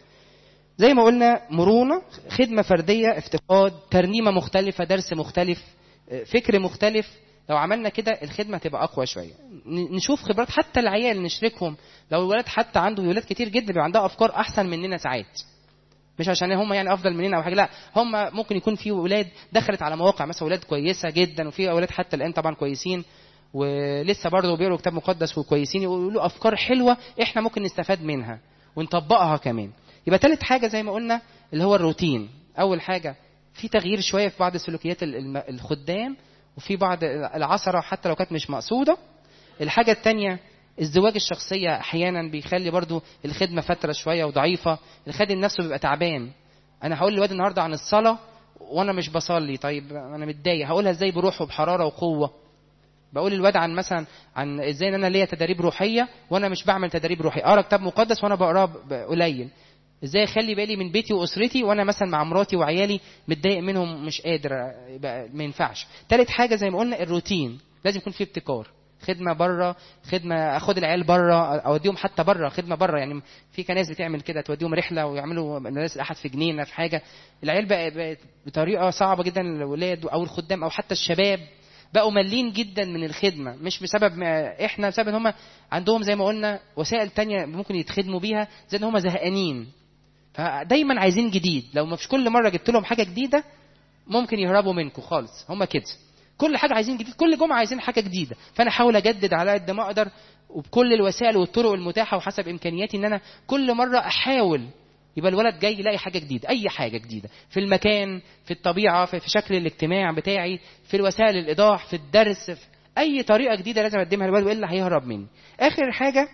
زي ما قلنا مرونه خدمه فرديه افتقاد ترنيمه مختلفه درس مختلف اه، فكر مختلف لو عملنا كده الخدمه تبقى اقوى شويه ن- نشوف خبرات حتى العيال نشركهم لو الولاد حتى عنده ولاد كتير جدا بيبقى عندها افكار احسن مننا ساعات مش عشان هم يعني افضل مننا او حاجه لا هم ممكن يكون في اولاد دخلت على مواقع مثلا اولاد كويسه جدا وفي اولاد حتى الان طبعا كويسين ولسه برضه بيقروا كتاب مقدس وكويسين يقولوا افكار حلوه احنا ممكن نستفاد منها ونطبقها كمان يبقى ثالث حاجه زي ما قلنا اللي هو الروتين اول حاجه في تغيير شويه في بعض سلوكيات ال- الم- الخدام وفي بعض العثره حتى لو كانت مش مقصوده الحاجه الثانيه ازدواج الشخصيه احيانا بيخلي برضو الخدمه فتره شويه وضعيفه الخادم نفسه بيبقى تعبان انا هقول للواد النهارده عن الصلاه وانا مش بصلي طيب انا متضايق هقولها ازاي بروح وبحراره وقوه بقول الواد عن مثلا عن ازاي ان انا ليا تدريب روحيه وانا مش بعمل تدريب روحي اقرا كتاب مقدس وانا بقراه ب- قليل ازاي اخلي بالي من بيتي واسرتي وانا مثلا مع مراتي وعيالي متضايق منهم مش قادر يبقى ما ينفعش تالت حاجه زي ما قلنا الروتين لازم يكون في ابتكار خدمه بره خدمه اخد العيال بره اوديهم حتى بره خدمه بره يعني في كنايس بتعمل كده توديهم رحله ويعملوا مدارس الاحد في جنينه في حاجه العيال بقى بقت بطريقه صعبه جدا الولاد او الخدام او حتى الشباب بقوا ملين جدا من الخدمه مش بسبب ما احنا بسبب ان هم عندهم زي ما قلنا وسائل تانية ممكن يتخدموا بيها زي ان هم زهقانين فدايما عايزين جديد لو مش كل مره جبت لهم حاجه جديده ممكن يهربوا منكم خالص هم كده كل حاجه عايزين جديد كل جمعه عايزين حاجه جديده فانا احاول اجدد على قد ما اقدر وبكل الوسائل والطرق المتاحه وحسب امكانياتي ان انا كل مره احاول يبقى الولد جاي يلاقي حاجه جديده اي حاجه جديده في المكان في الطبيعه في في شكل الاجتماع بتاعي في الوسائل الايضاح في الدرس في اي طريقه جديده لازم اقدمها للولد والا هيهرب مني اخر حاجه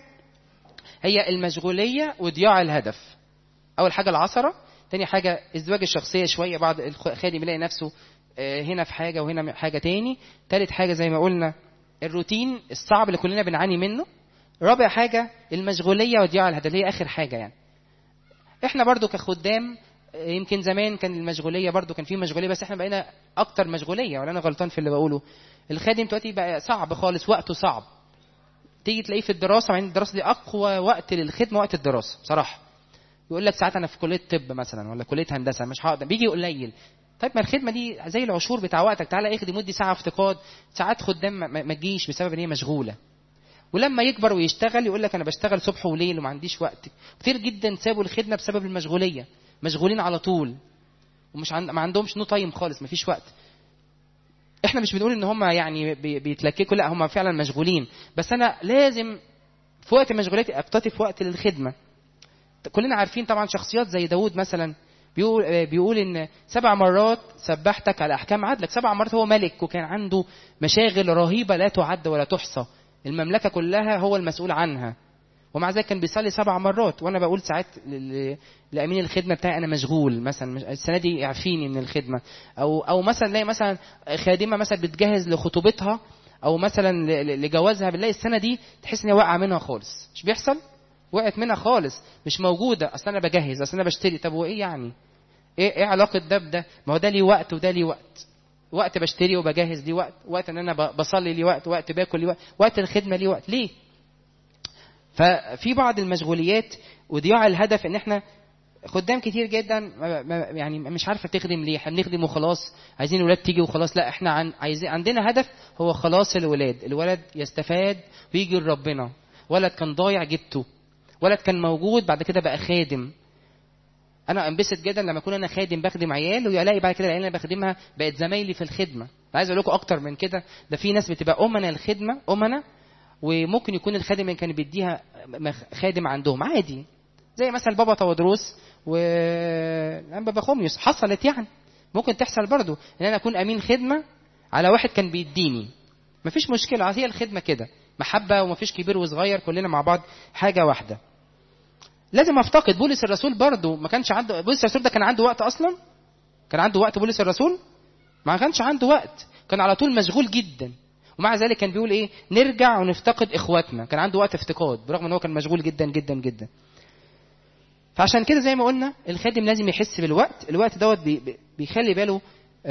هي المشغوليه وضياع الهدف اول حاجه العثره تاني حاجه ازدواج الشخصيه شويه بعض الخادم يلاقي نفسه آه، هنا في حاجه وهنا حاجه تاني تالت حاجه زي ما قلنا الروتين الصعب اللي كلنا بنعاني منه رابع حاجه المشغوليه وضياع الهدف اللي هي اخر حاجه يعني احنا برضو كخدام آه، يمكن زمان كان المشغوليه برضو كان في مشغوليه بس احنا بقينا اكتر مشغوليه ولا انا غلطان في اللي بقوله الخادم دلوقتي بقى صعب خالص وقته صعب تيجي تلاقيه في الدراسه مع ان الدراسه دي اقوى وقت للخدمه وقت الدراسه بصراحه يقول لك ساعات انا في كليه طب مثلا ولا كليه هندسه مش هقدر بيجي قليل طيب ما الخدمه دي زي العشور بتاع وقتك تعالى اخدم ودي ساعه افتقاد ساعات خدام ما- ما ما تجيش بسبب ان هي مشغوله ولما يكبر ويشتغل يقول لك انا بشتغل صبح وليل وما عنديش وقت كتير جدا سابوا الخدمه بسبب المشغوليه مشغولين على طول ومش عند... ما عندهمش نو تايم خالص ما فيش وقت احنا مش بنقول ان هم يعني بي- بيتلككوا لا هم فعلا مشغولين بس انا لازم في وقت مشغوليتي اقتطف في وقت للخدمه كلنا عارفين طبعا شخصيات زي داود مثلا بيقول آه، بيقول ان سبع مرات سبحتك على احكام عدلك سبع مرات هو ملك وكان عنده مشاغل رهيبه لا تعد ولا تحصى المملكه كلها هو المسؤول عنها ومع ذلك كان بيصلي سبع مرات وانا بقول ساعات ل- ل- لامين الخدمه بتاعي انا مشغول مثلا مش- السنه دي اعفيني من الخدمه او او مثلا نلاقي مثلا خادمه مثلا بتجهز لخطوبتها او مثلا ل- ل- لجوازها بنلاقي السنه دي تحس ان هي واقعه منها خالص مش بيحصل وقعت منها خالص مش موجوده اصل انا بجهز اصل انا بشتري طب وايه يعني ايه ايه علاقه ده بده ما هو ده ليه وقت وده ليه وقت وقت بشتري وبجهز ليه وقت وقت ان انا ب- بصلي ليه وقت وقت باكل ليه وقت وقت الخدمه ليه وقت ليه ففي بعض المشغوليات وضياع الهدف ان احنا خدام كتير جدا ما- ما- يعني مش عارفه تخدم ليه احنا بنخدم وخلاص عايزين الولاد تيجي وخلاص لا احنا عن عايزين عندنا هدف هو خلاص الولاد الولد يستفاد ويجي لربنا ولد كان ضايع جبته ولد كان موجود بعد كده بقى خادم انا انبسط جدا لما اكون انا خادم بخدم عيال والاقي بعد كده العيال اللي أنا بخدمها بقت زمايلي في الخدمه عايز اقول لكم اكتر من كده ده في ناس بتبقى امنا الخدمه امنا وممكن يكون الخادم اللي كان بيديها مخ- خادم عندهم عادي زي مثلا بابا تودروس و بابا خوميوس حصلت يعني ممكن تحصل برضو ان انا اكون امين خدمه على واحد كان بيديني مفيش مشكله هي الخدمه كده محبه ومفيش كبير وصغير كلنا مع بعض حاجه واحده لازم افتقد بولس الرسول برضو ما كانش عنده بولس الرسول ده كان عنده وقت اصلا كان عنده وقت بولس الرسول ما كانش عنده وقت كان على طول مشغول جدا ومع ذلك كان بيقول ايه نرجع ونفتقد اخواتنا كان عنده وقت افتقاد برغم ان هو كان مشغول جدا جدا جدا فعشان كده زي ما قلنا الخادم لازم يحس بالوقت الوقت دوت بي- بي- بيخلي باله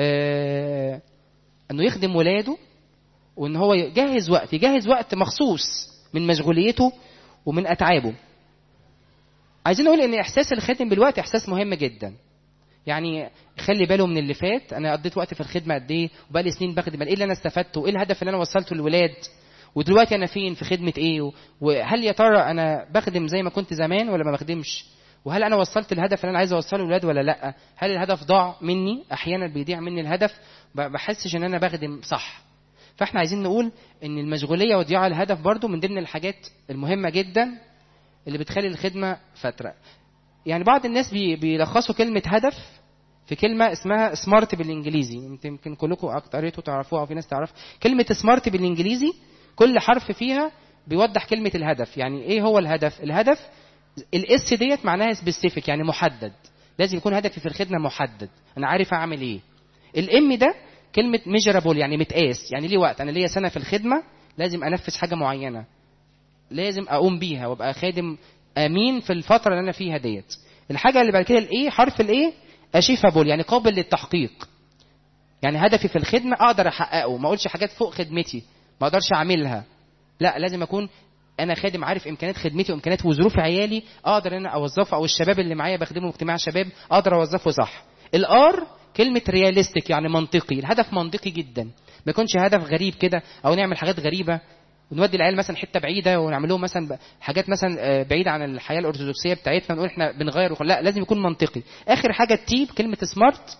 آه انه يخدم ولاده وان هو يجهز وقت يجهز وقت مخصوص من مشغوليته ومن اتعابه عايزين نقول ان احساس الخادم بالوقت احساس مهم جدا يعني خلي باله من اللي فات انا قضيت وقت في الخدمه قد ايه وبقالي سنين بخدم ايه اللي انا استفدته وايه الهدف اللي انا وصلته للولاد ودلوقتي انا فين في خدمه ايه وهل يا ترى انا بخدم زي ما كنت زمان ولا ما بخدمش وهل انا وصلت الهدف اللي انا عايز اوصله للولاد ولا لا هل الهدف ضاع مني احيانا بيضيع مني الهدف ب- بحسش ان انا بخدم صح فاحنا عايزين نقول ان المشغوليه وضياع الهدف برضو من ضمن الحاجات المهمه جدا اللي بتخلي الخدمه فتره يعني بعض الناس بي- بيلخصوا كلمه هدف في كلمه اسمها سمارت بالانجليزي يمكن يمكن كلكم قريتوا تعرفوها او في ناس تعرف كلمه سمارت بالانجليزي كل حرف فيها بيوضح كلمه الهدف يعني ايه هو الهدف الهدف الاس ديت معناها سبيسيفيك يعني محدد لازم يكون هدفي في الخدمه محدد انا عارف اعمل ايه الام ده كلمه ميجرابل يعني متقاس يعني ليه وقت انا ليا سنه في الخدمه لازم انفذ حاجه معينه لازم اقوم بيها وابقى خادم امين في الفتره اللي انا فيها ديت الحاجه اللي بعد كده الايه حرف الايه اشيفابل يعني قابل للتحقيق يعني هدفي في الخدمه اقدر احققه ما اقولش حاجات فوق خدمتي ما اقدرش اعملها لا لازم اكون انا خادم عارف امكانيات خدمتي وامكانيات وظروف عيالي اقدر ان انا اوظفه او الشباب اللي معايا بخدمه اجتماع شباب اقدر اوظفه صح الار كلمه رياليستيك يعني منطقي الهدف منطقي جدا ما يكونش هدف غريب كده او نعمل حاجات غريبه ونودي العيال مثلا حته بعيده ونعمل لهم مثلا ب- حاجات مثلا آه، بعيده عن الحياه الارثوذكسيه بتاعتنا نقول احنا بنغير وخ- لا لازم يكون منطقي اخر حاجه التي كلمه سمارت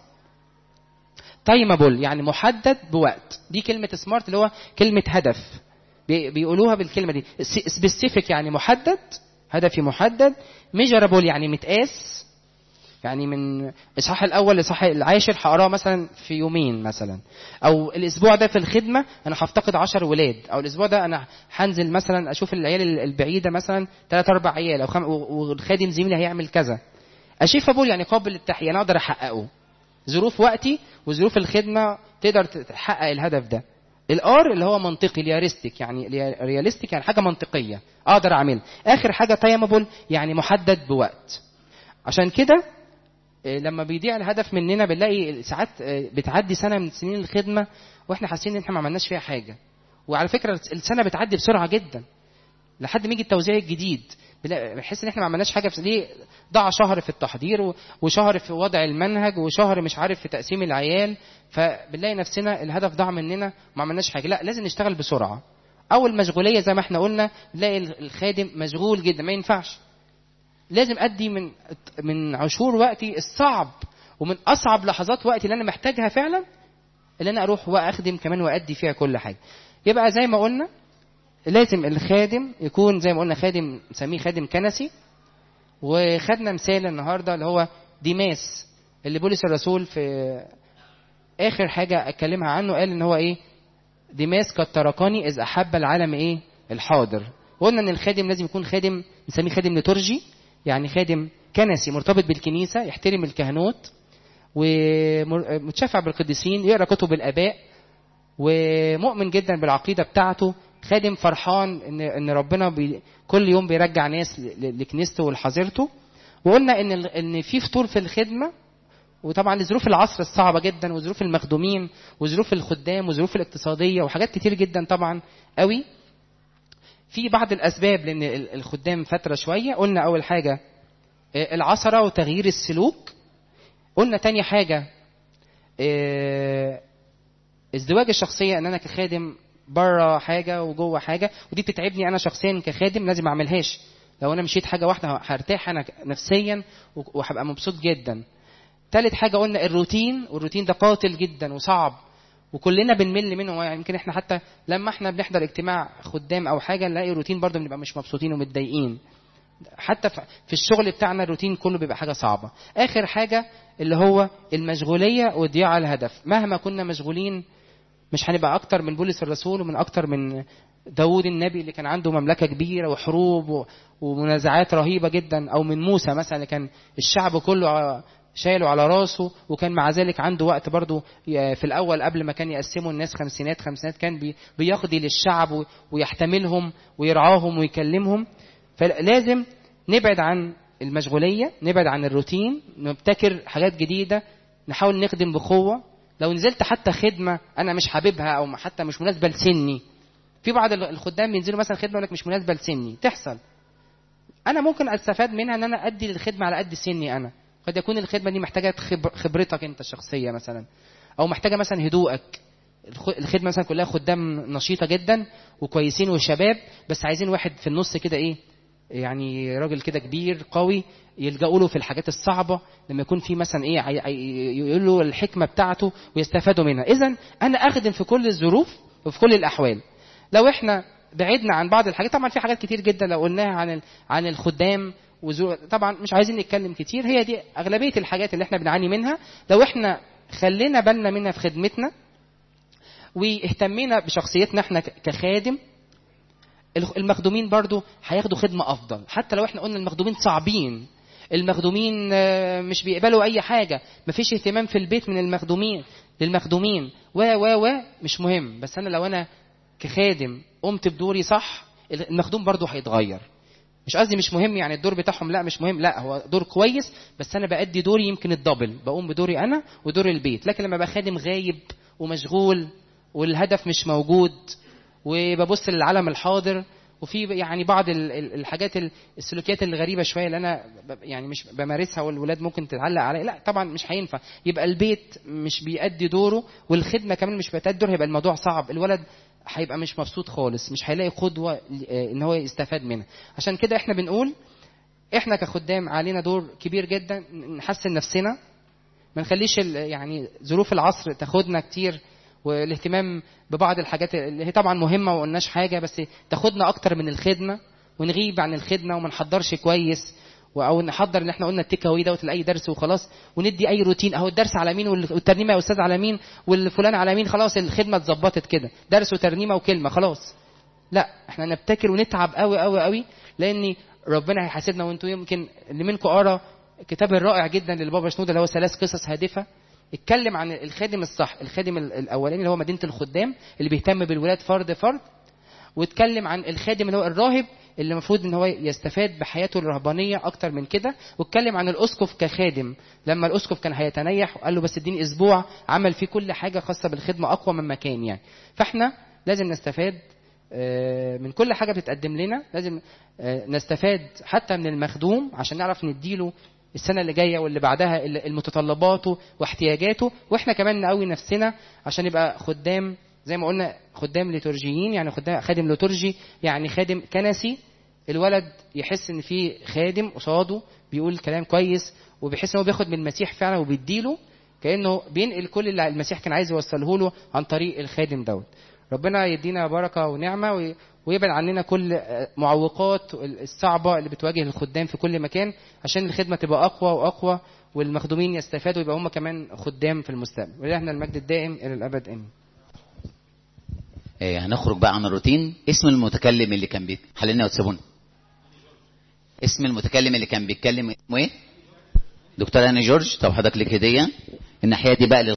تايمابل يعني محدد بوقت دي كلمه سمارت اللي هو كلمه هدف بي- بيقولوها بالكلمه دي سبيسيفيك يعني محدد هدفي محدد ميجرابل يعني متقاس يعني من الاصحاح الاول للاصحاح العاشر هقراه مثلا في يومين مثلا او الاسبوع ده في الخدمه انا هفتقد 10 ولاد او الاسبوع ده انا هنزل مثلا اشوف العيال البعيده مثلا ثلاث اربع عيال او خم... والخادم زميلي هيعمل كذا اشيفابل يعني قابل للتحقيق انا اقدر احققه ظروف وقتي وظروف الخدمه تقدر تحقق الهدف ده الار اللي هو منطقي رياليستيك يعني رياليستيك يعني حاجه منطقيه اقدر اعملها اخر حاجه تايمابل يعني محدد بوقت عشان كده إيه، لما بيضيع الهدف مننا بنلاقي ساعات إيه، بتعدي سنه من سنين الخدمه واحنا حاسين ان احنا ما عملناش فيها حاجه وعلى فكره السنه بتعدي بسرعه جدا لحد ما يجي التوزيع الجديد بنلاقي- بنحس ان احنا ما عملناش حاجه في ليه ضاع شهر في التحضير و- وشهر في وضع المنهج وشهر مش عارف في تقسيم العيال فبنلاقي نفسنا الهدف ضاع مننا وما عملناش حاجه لا لازم نشتغل بسرعه اول مشغوليه زي ما احنا قلنا نلاقي الخادم مشغول جدا ما ينفعش لازم ادي من من عشور وقتي الصعب ومن اصعب لحظات وقتي اللي انا محتاجها فعلا اللي انا اروح واخدم كمان وادي فيها كل حاجه يبقى زي ما قلنا لازم الخادم يكون زي ما قلنا خادم نسميه خادم كنسي وخدنا مثال النهارده اللي هو ديماس اللي بولس الرسول في اخر حاجه اتكلمها عنه قال ان هو ايه ديماس قد تركني اذ احب العالم ايه الحاضر قلنا ان الخادم لازم يكون خادم نسميه خادم ليتورجي يعني خادم كنسي مرتبط بالكنيسه يحترم الكهنوت ومتشفع بالقديسين يقرا كتب الاباء ومؤمن جدا بالعقيده بتاعته خادم فرحان ان ان ربنا بي كل يوم بيرجع ناس ل- ل- لكنيسته ولحظيرته وقلنا ان ال- ان في فطور في الخدمه وطبعا ظروف العصر الصعبه جدا وظروف المخدومين وظروف الخدام وظروف الاقتصاديه وحاجات كتير جدا طبعا قوي في بعض الاسباب لان ال- الخدام فتره شويه قلنا اول حاجه آه، العثره وتغيير السلوك قلنا تاني حاجه آه، ازدواج الشخصيه ان انا كخادم بره حاجه وجوه حاجه ودي بتتعبني انا شخصيا كخادم لازم ما اعملهاش لو انا مشيت حاجه واحده هرتاح انا نفسيا وهبقى مبسوط جدا تالت حاجه قلنا الروتين والروتين ده قاتل جدا وصعب وكلنا بنمل منه يعني يمكن احنا حتى لما احنا بنحضر اجتماع خدام او حاجه نلاقي روتين برضه بنبقى مش مبسوطين ومتضايقين حتى في في الشغل بتاعنا الروتين كله بيبقى حاجه صعبه اخر حاجه اللي هو المشغوليه وضياع الهدف مهما كنا مشغولين مش هنبقى اكتر من بولس الرسول ومن اكتر من داوود النبي اللي كان عنده مملكه كبيره وحروب و- ومنازعات رهيبه جدا او من موسى مثلا اللي كان الشعب كله ع- شايله على راسه وكان مع ذلك عنده وقت برضه ي- في الاول قبل ما كان يقسموا الناس خمسينات خمسينات كان بي- بيقضي للشعب و- ويحتملهم ويرعاهم ويكلمهم فلازم نبعد عن المشغوليه نبعد عن الروتين نبتكر حاجات جديده نحاول نخدم بقوه لو نزلت حتى خدمه انا مش حاببها او حتى مش مناسبه لسني في بعض الخدام بينزلوا مثلا خدمه يقول لك مش مناسبه لسني تحصل انا ممكن استفاد منها ان انا ادي للخدمه على قد سني انا قد يكون الخدمه دي محتاجه خبر خبرتك انت الشخصيه مثلا او محتاجه مثلا هدوءك الخ- الخدمه مثلا كلها خدام نشيطه جدا وكويسين وشباب بس عايزين واحد في النص كده ايه يعني راجل كده كبير قوي يلجأوا له في الحاجات الصعبة لما يكون في مثلا ايه عي- عي- يقول له الحكمة بتاعته ويستفادوا منها إذا أنا أخدم في كل الظروف وفي كل الأحوال لو احنا بعدنا عن بعض الحاجات طبعا في حاجات كتير جدا لو قلناها عن ال- عن الخدام وزو... طبعا مش عايزين نتكلم كتير هي دي أغلبية الحاجات اللي احنا بنعاني منها لو احنا خلينا بالنا منها في خدمتنا واهتمينا بشخصيتنا احنا ك- كخادم الخ- المخدومين برضو هياخدوا خدمة أفضل حتى لو احنا قلنا المخدومين صعبين المخدومين آه، مش بيقبلوا أي حاجة مفيش اهتمام في البيت من المخدومين للمخدومين و و و مش مهم بس أنا لو أنا كخادم قمت بدوري صح المخدوم برضو هيتغير مش قصدي مش مهم يعني الدور بتاعهم لا مش مهم لا هو دور كويس بس انا بادي دوري يمكن الدبل بقوم بدوري انا ودور البيت لكن لما ابقى خادم غايب ومشغول والهدف مش موجود وببص للعالم الحاضر وفي يعني بعض ال- ال- الحاجات ال- السلوكيات الغريبه شويه اللي انا ب- يعني مش بمارسها والولاد ممكن تتعلق عليا لا طبعا مش هينفع يبقى البيت مش بيأدي دوره والخدمه كمان مش بتأدي دوره هيبقى الموضوع صعب الولد هيبقى مش مبسوط خالص مش هيلاقي قدوه آه، ان هو يستفاد منها عشان كده احنا بنقول احنا كخدام علينا دور كبير جدا نحسن نفسنا ما نخليش ال- يعني ظروف العصر تاخدنا كتير والاهتمام ببعض الحاجات اللي هي طبعا مهمه وما قلناش حاجه بس تاخدنا اكتر من الخدمه ونغيب عن الخدمه وما نحضرش كويس و- او نحضر اللي احنا قلنا التيك اواي دوت لاي درس وخلاص وندي اي روتين اهو الدرس على مين وال- والترنيمه يا استاذ على مين والفلان على مين خلاص الخدمه اتظبطت كده درس وترنيمه وكلمه خلاص لا احنا نبتكر ونتعب قوي قوي قوي لان ربنا هيحاسبنا وانتوا يمكن اللي منكم قرا الكتاب الرائع جدا للبابا شنوده اللي هو ثلاث قصص هادفه اتكلم عن الخادم الصح الخادم ال- الاولاني اللي هو مدينه الخدام اللي بيهتم بالولاد فرد فرد واتكلم عن الخادم اللي هو الراهب اللي المفروض ان هو يستفاد بحياته الرهبانيه اكتر من كده واتكلم عن الاسقف كخادم لما الاسقف كان هيتنيح وقال له بس اديني اسبوع عمل فيه كل حاجه خاصه بالخدمه اقوى من مكان يعني فاحنا لازم نستفاد آه، من كل حاجه بتتقدم لنا لازم آه، نستفاد حتى من المخدوم عشان نعرف نديله السنه اللي جايه واللي بعدها ال- المتطلباته واحتياجاته واحنا كمان نقوي نفسنا عشان نبقى خدام زي ما قلنا خدام ليتورجيين يعني خدام خادم ليتورجي يعني خادم كنسي الولد يحس ان في خادم قصاده بيقول كلام كويس وبيحس ان هو بياخد من المسيح فعلا وبيديله كانه بينقل كل اللي المسيح كان عايز يوصله له عن طريق الخادم دوت ربنا يدينا بركه ونعمه وي- ويبعد عننا كل آه، معوقات الصعبه اللي بتواجه الخدام في كل مكان عشان الخدمه تبقى اقوى واقوى والمخدومين يستفادوا يبقى هم كمان خدام في المستقبل ولله المجد الدائم الى الابد امين آه، هنخرج بقى عن الروتين اسم المتكلم اللي كان بيت حللنا وتسيبونا اسم المتكلم اللي كان بيتكلم اسمه ايه دكتور هاني جورج طب حضرتك ليك هديه الناحيه دي بقى لل